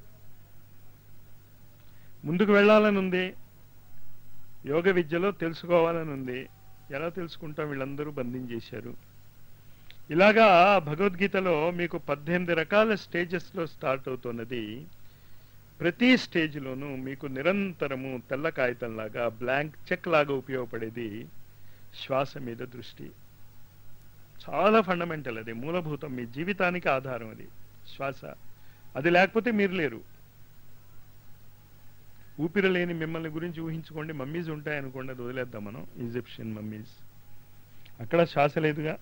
ముందుకు వెళ్ళాలని ఉంది యోగ విద్యలో తెలుసుకోవాలని ఉంది ఎలా తెలుసుకుంటాం వీళ్ళందరూ బంధించేశారు ఇలాగా భగవద్గీతలో మీకు పద్దెనిమిది రకాల స్టేజెస్లో స్టార్ట్ అవుతున్నది ప్రతి స్టేజ్లోనూ మీకు నిరంతరము తెల్ల కాగితంలాగా బ్లాంక్ చెక్ లాగా ఉపయోగపడేది శ్వాస మీద దృష్టి చాలా ఫండమెంటల్ అది మూలభూతం మీ జీవితానికి ఆధారం అది శ్వాస అది లేకపోతే మీరు లేరు ఊపిరి లేని మిమ్మల్ని గురించి ఊహించుకోండి మమ్మీస్ ఉంటాయనుకోండి అది వదిలేద్దాం మనం ఈజిప్షియన్ మమ్మీస్ అక్కడ శ్వాస లేదుగా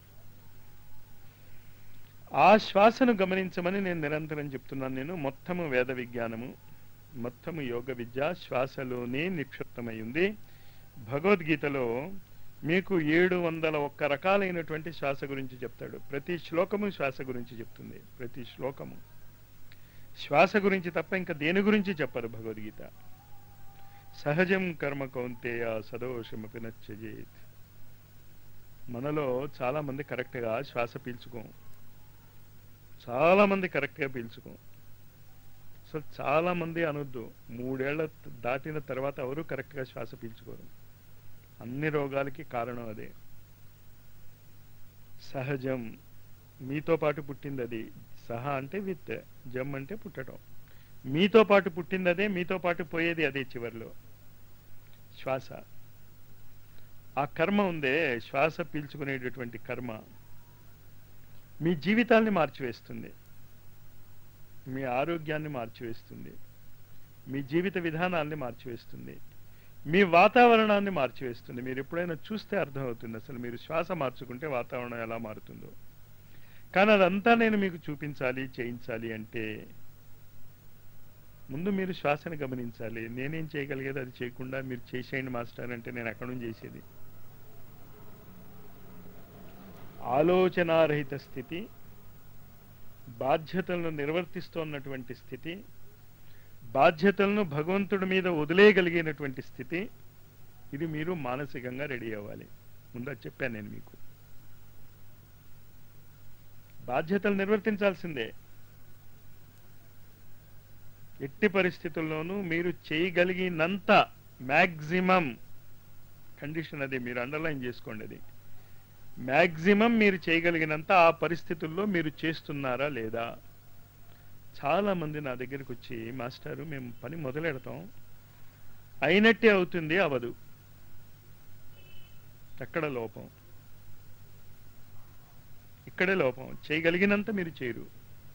ఆ శ్వాసను గమనించమని నేను నిరంతరం చెప్తున్నాను నేను మొత్తము వేద విజ్ఞానము మొత్తము యోగ విద్య శ్వాసలోనే నిక్షిప్తమై ఉంది భగవద్గీతలో మీకు ఏడు వందల ఒక్క రకాలైనటువంటి శ్వాస గురించి చెప్తాడు ప్రతి శ్లోకము శ్వాస గురించి చెప్తుంది ప్రతి శ్లోకము శ్వాస గురించి తప్ప ఇంకా దేని గురించి చెప్పరు భగవద్గీత సహజం కర్మ కౌంతేయ సదోషమపి నచ్చజేత్ మనలో చాలా మంది కరెక్ట్గా శ్వాస పీల్చుకోం చాలా మంది కరెక్ట్గా పీల్చుకోం అసలు చాలా మంది అనొద్దు మూడేళ్ల దాటిన తర్వాత ఎవరు కరెక్ట్గా శ్వాస పీల్చుకోరు అన్ని రోగాలకి కారణం అదే సహజం మీతో పాటు పుట్టింది అది సహ అంటే విత్ జమ్ అంటే పుట్టడం మీతో పాటు పుట్టింది అదే మీతో పాటు పోయేది అదే చివరిలో శ్వాస ఆ కర్మ ఉందే శ్వాస పీల్చుకునేటటువంటి కర్మ మీ జీవితాల్ని మార్చివేస్తుంది మీ ఆరోగ్యాన్ని మార్చివేస్తుంది మీ జీవిత విధానాల్ని మార్చివేస్తుంది మీ వాతావరణాన్ని మార్చివేస్తుంది మీరు ఎప్పుడైనా చూస్తే అర్థమవుతుంది అసలు మీరు శ్వాస మార్చుకుంటే వాతావరణం ఎలా మారుతుందో కానీ అదంతా నేను మీకు చూపించాలి చేయించాలి అంటే ముందు మీరు శ్వాసను గమనించాలి నేనేం చేయగలిగేది అది చేయకుండా మీరు చేసేయండి మాస్టర్ అంటే నేను ఎక్కడి నుంచి చేసేది ఆలోచనారహిత స్థితి బాధ్యతలను నిర్వర్తిస్తున్నటువంటి స్థితి బాధ్యతలను భగవంతుడి మీద వదిలేయగలిగినటువంటి స్థితి ఇది మీరు మానసికంగా రెడీ అవ్వాలి ముందు అది చెప్పాను నేను మీకు బాధ్యతలు నిర్వర్తించాల్సిందే ఎట్టి పరిస్థితుల్లోనూ మీరు చేయగలిగినంత మ్యాక్సిమం కండిషన్ అది మీరు అండర్లైన్ చేసుకోండి అది మ్యాక్సిమం మీరు చేయగలిగినంత ఆ పరిస్థితుల్లో మీరు చేస్తున్నారా లేదా చాలా మంది నా దగ్గరికి వచ్చి మాస్టారు మేము పని మొదలెడతాం అయినట్టే అవుతుంది అవదు ఎక్కడ లోపం ఇక్కడే లోపం చేయగలిగినంత మీరు చేయరు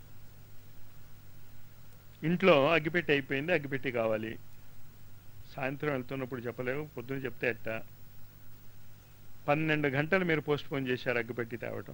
ఇంట్లో అగ్గిపెట్టి అయిపోయింది అగ్గిపెట్టి కావాలి సాయంత్రం వెళ్తున్నప్పుడు చెప్పలేవు పొద్దున చెప్తే ఎట్ట పన్నెండు గంటలు మీరు పోస్ట్ పోన్ చేశారు అగ్గిపెట్టి తేవటం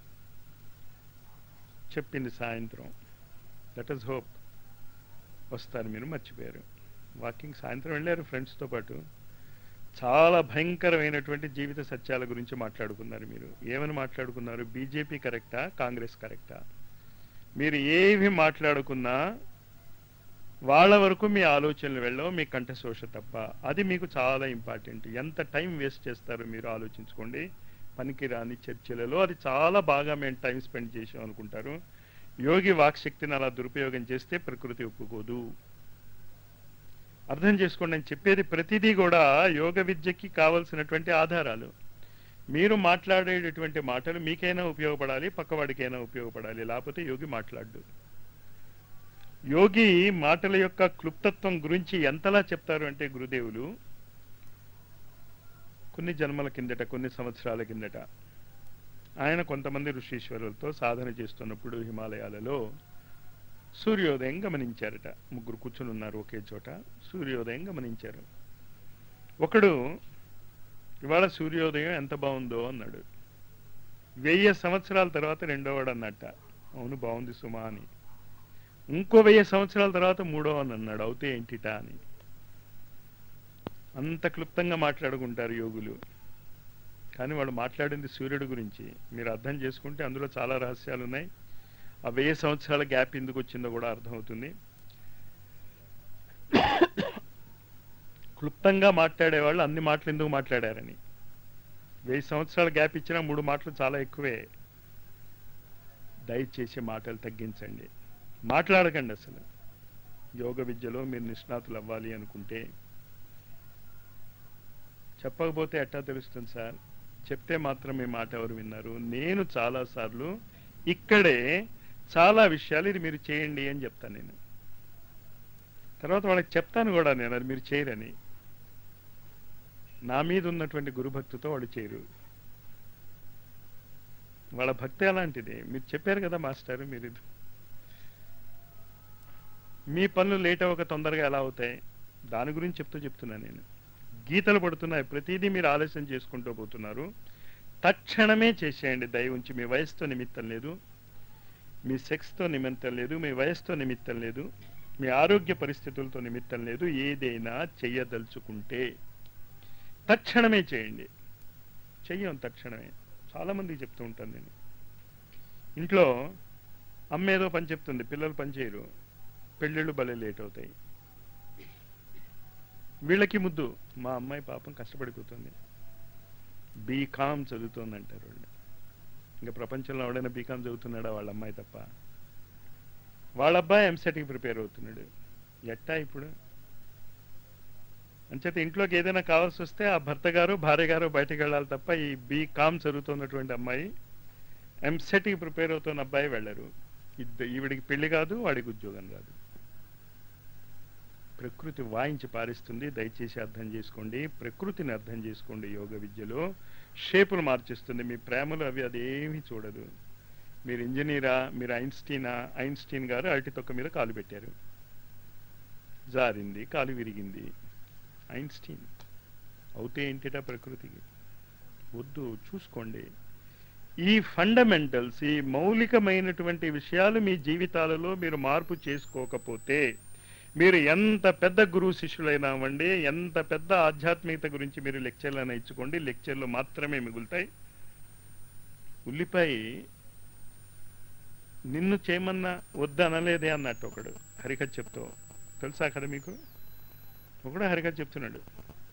చెప్పింది సాయంత్రం దట్ ఈస్ హోప్ వస్తారు మీరు మర్చిపోయారు వాకింగ్ సాయంత్రం వెళ్ళారు ఫ్రెండ్స్తో పాటు చాలా భయంకరమైనటువంటి జీవిత సత్యాల గురించి మాట్లాడుకున్నారు మీరు ఏమని మాట్లాడుకున్నారు బీజేపీ కరెక్టా కాంగ్రెస్ కరెక్టా మీరు ఏవి మాట్లాడుకున్నా వాళ్ళ వరకు మీ ఆలోచనలు వెళ్ళవు మీ కంఠశోష తప్ప అది మీకు చాలా ఇంపార్టెంట్ ఎంత టైం వేస్ట్ చేస్తారో మీరు ఆలోచించుకోండి పనికిరాని చర్చలలో అది చాలా బాగా మేము టైం స్పెండ్ చేసాం అనుకుంటారు యోగి వాక్శక్తిని అలా దురుపయోగం చేస్తే ప్రకృతి ఒప్పుకోదు అర్థం చేసుకోండి నేను చెప్పేది ప్రతిదీ కూడా యోగ విద్యకి కావలసినటువంటి ఆధారాలు మీరు మాట్లాడేటటువంటి మాటలు మీకైనా ఉపయోగపడాలి పక్కవాడికైనా ఉపయోగపడాలి లేకపోతే యోగి మాట్లాడు యోగి మాటల యొక్క క్లుప్తత్వం గురించి ఎంతలా చెప్తారు అంటే గురుదేవులు కొన్ని జన్మల కిందట కొన్ని సంవత్సరాల కిందట ఆయన కొంతమంది ఋషీశ్వరులతో సాధన చేస్తున్నప్పుడు హిమాలయాలలో సూర్యోదయం గమనించారట ముగ్గురు కూర్చుని ఉన్నారు ఒకే చోట సూర్యోదయం గమనించారు ఒకడు ఇవాళ సూర్యోదయం ఎంత బాగుందో అన్నాడు వెయ్యి సంవత్సరాల తర్వాత రెండోవాడు అన్నట్ట అవును బాగుంది సుమా అని ఇంకో వెయ్యి సంవత్సరాల తర్వాత మూడో అని అన్నాడు అవుతే ఏంటిట అని అంత క్లుప్తంగా మాట్లాడుకుంటారు యోగులు కానీ వాడు మాట్లాడింది సూర్యుడి గురించి మీరు అర్థం చేసుకుంటే అందులో చాలా రహస్యాలు ఉన్నాయి ఆ వెయ్యి సంవత్సరాల గ్యాప్ ఎందుకు వచ్చిందో కూడా అర్థమవుతుంది క్లుప్తంగా మాట్లాడేవాళ్ళు అన్ని మాటలు ఎందుకు మాట్లాడారని వెయ్యి సంవత్సరాల గ్యాప్ ఇచ్చినా మూడు మాటలు చాలా ఎక్కువే దయచేసి మాటలు తగ్గించండి మాట్లాడకండి అసలు యోగ విద్యలో మీరు నిష్ణాతులు అవ్వాలి అనుకుంటే చెప్పకపోతే ఎట్టా తెలుస్తుంది సార్ చెప్తే మాత్రం మీ మాట ఎవరు విన్నారు నేను చాలాసార్లు ఇక్కడే చాలా విషయాలు ఇది మీరు చేయండి అని చెప్తాను నేను తర్వాత వాళ్ళకి చెప్తాను కూడా నేను అది మీరు చేయరని నా మీద ఉన్నటువంటి గురుభక్తితో వాళ్ళు చేయరు వాళ్ళ భక్తి అలాంటిది మీరు చెప్పారు కదా మాస్టర్ మీరు ఇది మీ పనులు లేట్ అవ్వక తొందరగా ఎలా అవుతాయి దాని గురించి చెప్తూ చెప్తున్నాను నేను గీతలు పడుతున్నాయి ప్రతిదీ మీరు ఆలస్యం చేసుకుంటూ పోతున్నారు తక్షణమే చేసేయండి దయ ఉంచి మీ వయసుతో నిమిత్తం లేదు మీ సెక్స్తో నిమిత్తం లేదు మీ వయసుతో నిమిత్తం లేదు మీ ఆరోగ్య పరిస్థితులతో నిమిత్తం లేదు ఏదైనా చెయ్యదలుచుకుంటే తక్షణమే చేయండి చెయ్యం తక్షణమే చాలామందికి చెప్తూ ఉంటాను నేను ఇంట్లో అమ్మ ఏదో పని చెప్తుంది పిల్లలు పని చేయరు పెళ్ళిళ్ళు భలే లేట్ అవుతాయి వీళ్ళకి ముద్దు మా అమ్మాయి పాపం కష్టపడిపోతుంది బీకామ్ చదువుతోంది అంటారు వాళ్ళు ఇంకా ప్రపంచంలో ఎవడైనా బీకామ్ చదువుతున్నాడా వాళ్ళ అమ్మాయి తప్ప వాళ్ళ అబ్బాయి ఎంసెట్కి ప్రిపేర్ అవుతున్నాడు ఎట్టా ఇప్పుడు అంచేత ఇంట్లోకి ఏదైనా కావాల్సి వస్తే ఆ భర్త గారు భార్య గారు బయటకు వెళ్ళాలి తప్ప ఈ బీకామ్ చదువుతున్నటువంటి అమ్మాయి ఎంసెట్కి ప్రిపేర్ అవుతున్న అబ్బాయి వెళ్ళరు ఇద్ద ఈవిడికి పెళ్లి కాదు వాడికి ఉద్యోగం రాదు ప్రకృతి వాయించి పారిస్తుంది దయచేసి అర్థం చేసుకోండి ప్రకృతిని అర్థం చేసుకోండి యోగ విద్యలో షేపులు మార్చిస్తుంది మీ ప్రేమలు అవి అదేమీ చూడదు మీరు ఇంజనీరా మీరు ఐన్స్టీనా ఐన్స్టీన్ గారు అరటి తొక్క మీద కాలు పెట్టారు జారింది కాలు విరిగింది ఐన్స్టీన్ అవుతే ఏంటిటా ప్రకృతికి వద్దు చూసుకోండి ఈ ఫండమెంటల్స్ ఈ మౌలికమైనటువంటి విషయాలు మీ జీవితాలలో మీరు మార్పు చేసుకోకపోతే మీరు ఎంత పెద్ద గురువు శిష్యులైనా అవ్వండి ఎంత పెద్ద ఆధ్యాత్మికత గురించి మీరు లెక్చర్లను ఇచ్చుకోండి లెక్చర్లు మాత్రమే మిగులుతాయి ఉల్లిపాయ నిన్ను చేయమన్నా వద్దనలేదే అన్నట్టు ఒకడు హరికథ చెప్తూ తెలుసా అక్కడ మీకు ఒకడు హరికథ చెప్తున్నాడు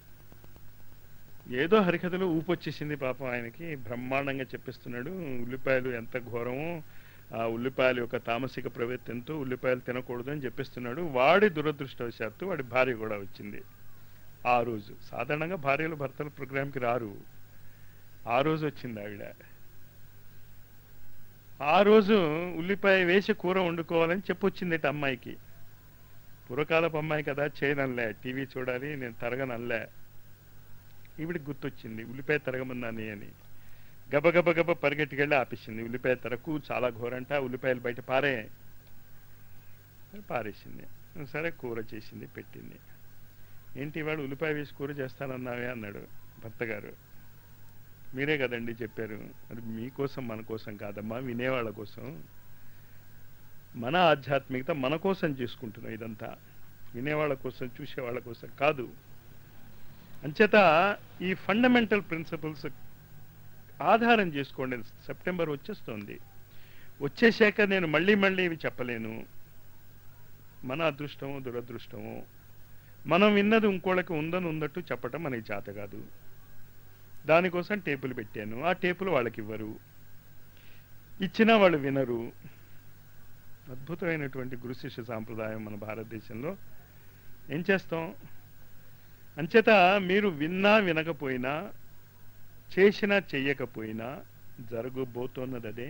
ఏదో హరికథలో ఊపొచ్చేసింది పాపం ఆయనకి బ్రహ్మాండంగా చెప్పిస్తున్నాడు ఉల్లిపాయలు ఎంత ఘోరమో ఆ ఉల్లిపాయల యొక్క తామసిక ప్రవృత్తి ఎంతో ఉల్లిపాయలు తినకూడదు అని చెప్పిస్తున్నాడు వాడి దురదృష్టవశాత్తు వాడి భార్య కూడా వచ్చింది ఆ రోజు సాధారణంగా భార్యలు భర్తలు ప్రోగ్రాంకి రారు ఆ రోజు వచ్చింది ఆవిడ ఆ రోజు ఉల్లిపాయ వేసి కూర వండుకోవాలని చెప్పొచ్చింది అమ్మాయికి పూర్వకాలపు అమ్మాయి కదా చేయనల్లే టీవీ చూడాలి నేను తరగనల్లే ఈవిడికి గుర్తొచ్చింది ఉల్లిపాయ తరగమన్నాని అని గబ గబ గబ పరిగెట్టుకెళ్ళి ఆపేసింది ఉల్లిపాయ తరకు చాలా ఘోరంట ఉల్లిపాయలు బయట పారే పారేసింది సరే కూర చేసింది పెట్టింది ఏంటి వాడు ఉల్లిపాయ వేసి కూర చేస్తానన్నావే అన్నాడు భర్త గారు మీరే కదండి చెప్పారు అది మీకోసం మన కోసం కాదమ్మా వినేవాళ్ళ కోసం మన ఆధ్యాత్మికత మన కోసం చేసుకుంటున్నాం ఇదంతా వినేవాళ్ళ కోసం చూసేవాళ్ళ కోసం కాదు అంచేత ఈ ఫండమెంటల్ ప్రిన్సిపల్స్ ఆధారం చేసుకోండి సెప్టెంబర్ వచ్చేస్తోంది వచ్చేసాక నేను మళ్ళీ మళ్ళీ ఇవి చెప్పలేను మన అదృష్టము దురదృష్టము మనం విన్నది ఇంకోళ్ళకి ఉందని ఉన్నట్టు చెప్పటం మనకి చేత కాదు దానికోసం టేపులు పెట్టాను ఆ టేపులు వాళ్ళకి ఇవ్వరు ఇచ్చినా వాళ్ళు వినరు అద్భుతమైనటువంటి గురు శిష్య సాంప్రదాయం మన భారతదేశంలో ఏం చేస్తాం అంచేత మీరు విన్నా వినకపోయినా చేసినా చెయ్యకపోయినా జరగబోతున్నది అదే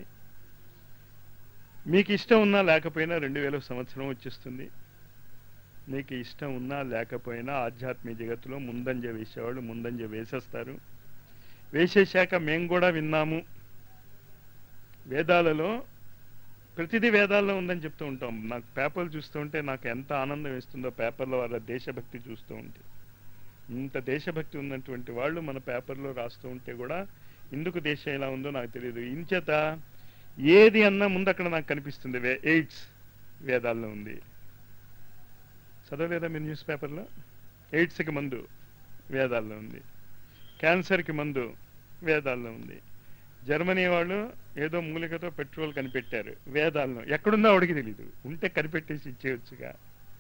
మీకు ఇష్టం ఉన్నా లేకపోయినా రెండు వేల సంవత్సరం వచ్చేస్తుంది మీకు ఇష్టం ఉన్నా లేకపోయినా ఆధ్యాత్మిక జగత్తులో ముందంజ వేసేవాళ్ళు ముందంజ వేసేస్తారు వేసేశాక మేము కూడా విన్నాము వేదాలలో ప్రతిదీ వేదాల్లో ఉందని చెప్తూ ఉంటాం నాకు పేపర్లు చూస్తూ ఉంటే నాకు ఎంత ఆనందం వేస్తుందో పేపర్లో వాళ్ళ దేశభక్తి చూస్తూ ఉంటే ఇంత దేశభక్తి ఉన్నటువంటి వాళ్ళు మన పేపర్లో రాస్తూ ఉంటే కూడా ఎందుకు దేశం ఎలా ఉందో నాకు తెలియదు ఇంచేత ఏది అన్నా ముందు అక్కడ నాకు కనిపిస్తుంది వే ఎయిడ్స్ వేదాల్లో ఉంది చదవలేదా మీరు న్యూస్ పేపర్లో ఎయిడ్స్కి మందు వేదాల్లో ఉంది క్యాన్సర్కి మందు వేదాల్లో ఉంది జర్మనీ వాళ్ళు ఏదో మూలికతో పెట్రోల్ కనిపెట్టారు వేదాల్లో ఎక్కడుందో ఆవిడికి తెలీదు ఉంటే కనిపెట్టేసి ఇచ్చేయచ్చుగా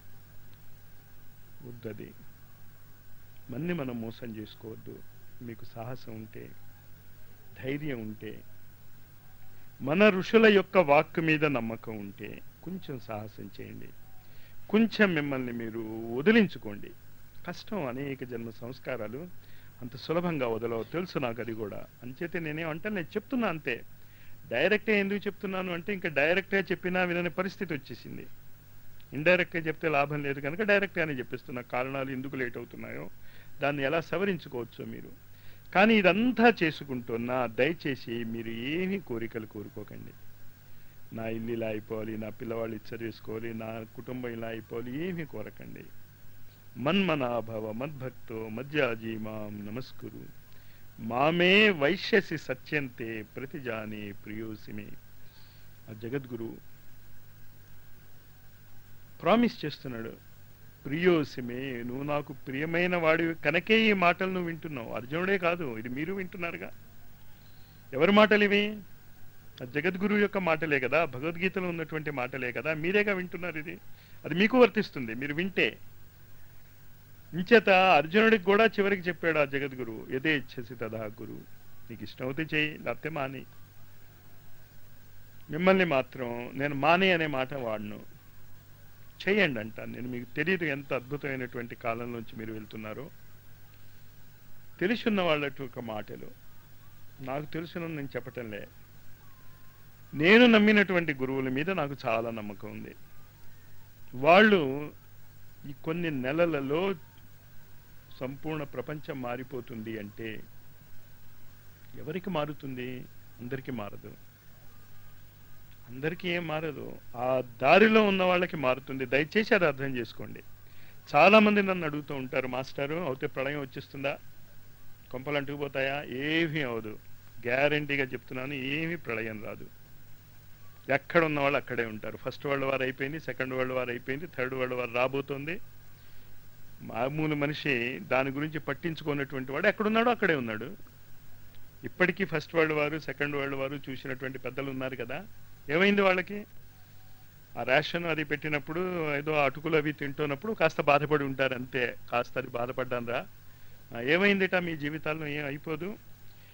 వద్దది మన్ని మనం మోసం చేసుకోవద్దు మీకు సాహసం ఉంటే ధైర్యం ఉంటే మన ఋషుల యొక్క వాక్ మీద నమ్మకం ఉంటే కొంచెం సాహసం చేయండి కొంచెం మిమ్మల్ని మీరు వదిలించుకోండి కష్టం అనేక జన్మ సంస్కారాలు అంత సులభంగా వదలవు తెలుసు నాకు అది కూడా అంచేతే నేనేమంటే నేను చెప్తున్నా అంతే డైరెక్ట్గా ఎందుకు చెప్తున్నాను అంటే ఇంకా డైరెక్ట్గా చెప్పినా వినని పరిస్థితి వచ్చేసింది ఇండైరెక్ట్గా చెప్తే లాభం లేదు కనుక డైరెక్ట్గానే చెప్పిస్తున్నా కారణాలు ఎందుకు లేట్ అవుతున్నాయో దాన్ని ఎలా సవరించుకోవచ్చో మీరు కానీ ఇదంతా చేసుకుంటున్నా దయచేసి మీరు ఏమీ కోరికలు కోరుకోకండి నా ఇల్లు ఇలా అయిపోవాలి నా పిల్లవాళ్ళు ఇచ్చరు వేసుకోవాలి నా కుటుంబం ఇలా అయిపోవాలి ఏమీ కోరకండి మన్మనాభవ మద్భక్తో మధ్యాజీ మాం నమస్కురు మామే వైశ్యసి సత్యంతే ప్రతిజానే ప్రియోసిమే ఆ జగద్గురు ప్రామిస్ చేస్తున్నాడు ప్రియోసిమే నువ్వు నాకు ప్రియమైన వాడివి కనుకే ఈ మాటలు నువ్వు వింటున్నావు అర్జునుడే కాదు ఇది మీరు వింటున్నారుగా ఎవరి మాటలు ఇవి ఆ జగద్గురువు యొక్క మాటలే కదా భగవద్గీతలో ఉన్నటువంటి మాటలే కదా మీరేగా వింటున్నారు ఇది అది మీకు వర్తిస్తుంది మీరు వింటే ఇంచేత అర్జునుడికి కూడా చివరికి చెప్పాడు ఆ జగద్గురువు ఎదే ఇచ్చేసి తదా గురువు నీకు ఇష్టమైతే చేయి లేకపోతే మాని మిమ్మల్ని మాత్రం నేను మానే అనే మాట వాడను చేయండి అంటాను నేను మీకు తెలియదు ఎంత అద్భుతమైనటువంటి కాలంలోంచి మీరు వెళ్తున్నారో తెలుసున్న వాళ్ళ యొక్క మాటలు నాకు తెలుసునని నేను చెప్పటంలే నేను నమ్మినటువంటి గురువుల మీద నాకు చాలా నమ్మకం ఉంది వాళ్ళు ఈ కొన్ని నెలలలో సంపూర్ణ ప్రపంచం మారిపోతుంది అంటే ఎవరికి మారుతుంది అందరికీ మారదు అందరికీ ఏం మారదు ఆ దారిలో ఉన్న వాళ్ళకి మారుతుంది దయచేసి అది అర్థం చేసుకోండి చాలా మంది నన్ను అడుగుతూ ఉంటారు మాస్టారు అయితే ప్రళయం వచ్చేస్తుందా కొంపలు అంటుకుపోతాయా ఏమీ అవదు గ్యారంటీగా చెప్తున్నాను ఏమీ ప్రళయం రాదు ఎక్కడ ఉన్న వాళ్ళు అక్కడే ఉంటారు ఫస్ట్ వరల్డ్ వార్ అయిపోయింది సెకండ్ వరల్డ్ వార్ అయిపోయింది థర్డ్ వరల్డ్ వార్ రాబోతోంది మామూలు మనిషి దాని గురించి పట్టించుకున్నటువంటి వాడు ఎక్కడున్నాడో అక్కడే ఉన్నాడు ఇప్పటికీ first world war second world war చూసినటువంటి పెద్దలు ఉన్నారు కదా ఏమైంది వాళ్ళకి ఆ రేషన్ అది పెట్టినప్పుడు ఏదో అటుకులు అవి తింటున్నప్పుడు కాస్త బాధపడి ఉంటారు అంతే కాస్త అది బాధపడ్డాను రా ఏమైందిట మీ జీవితాల్లో ఏం అయిపోదు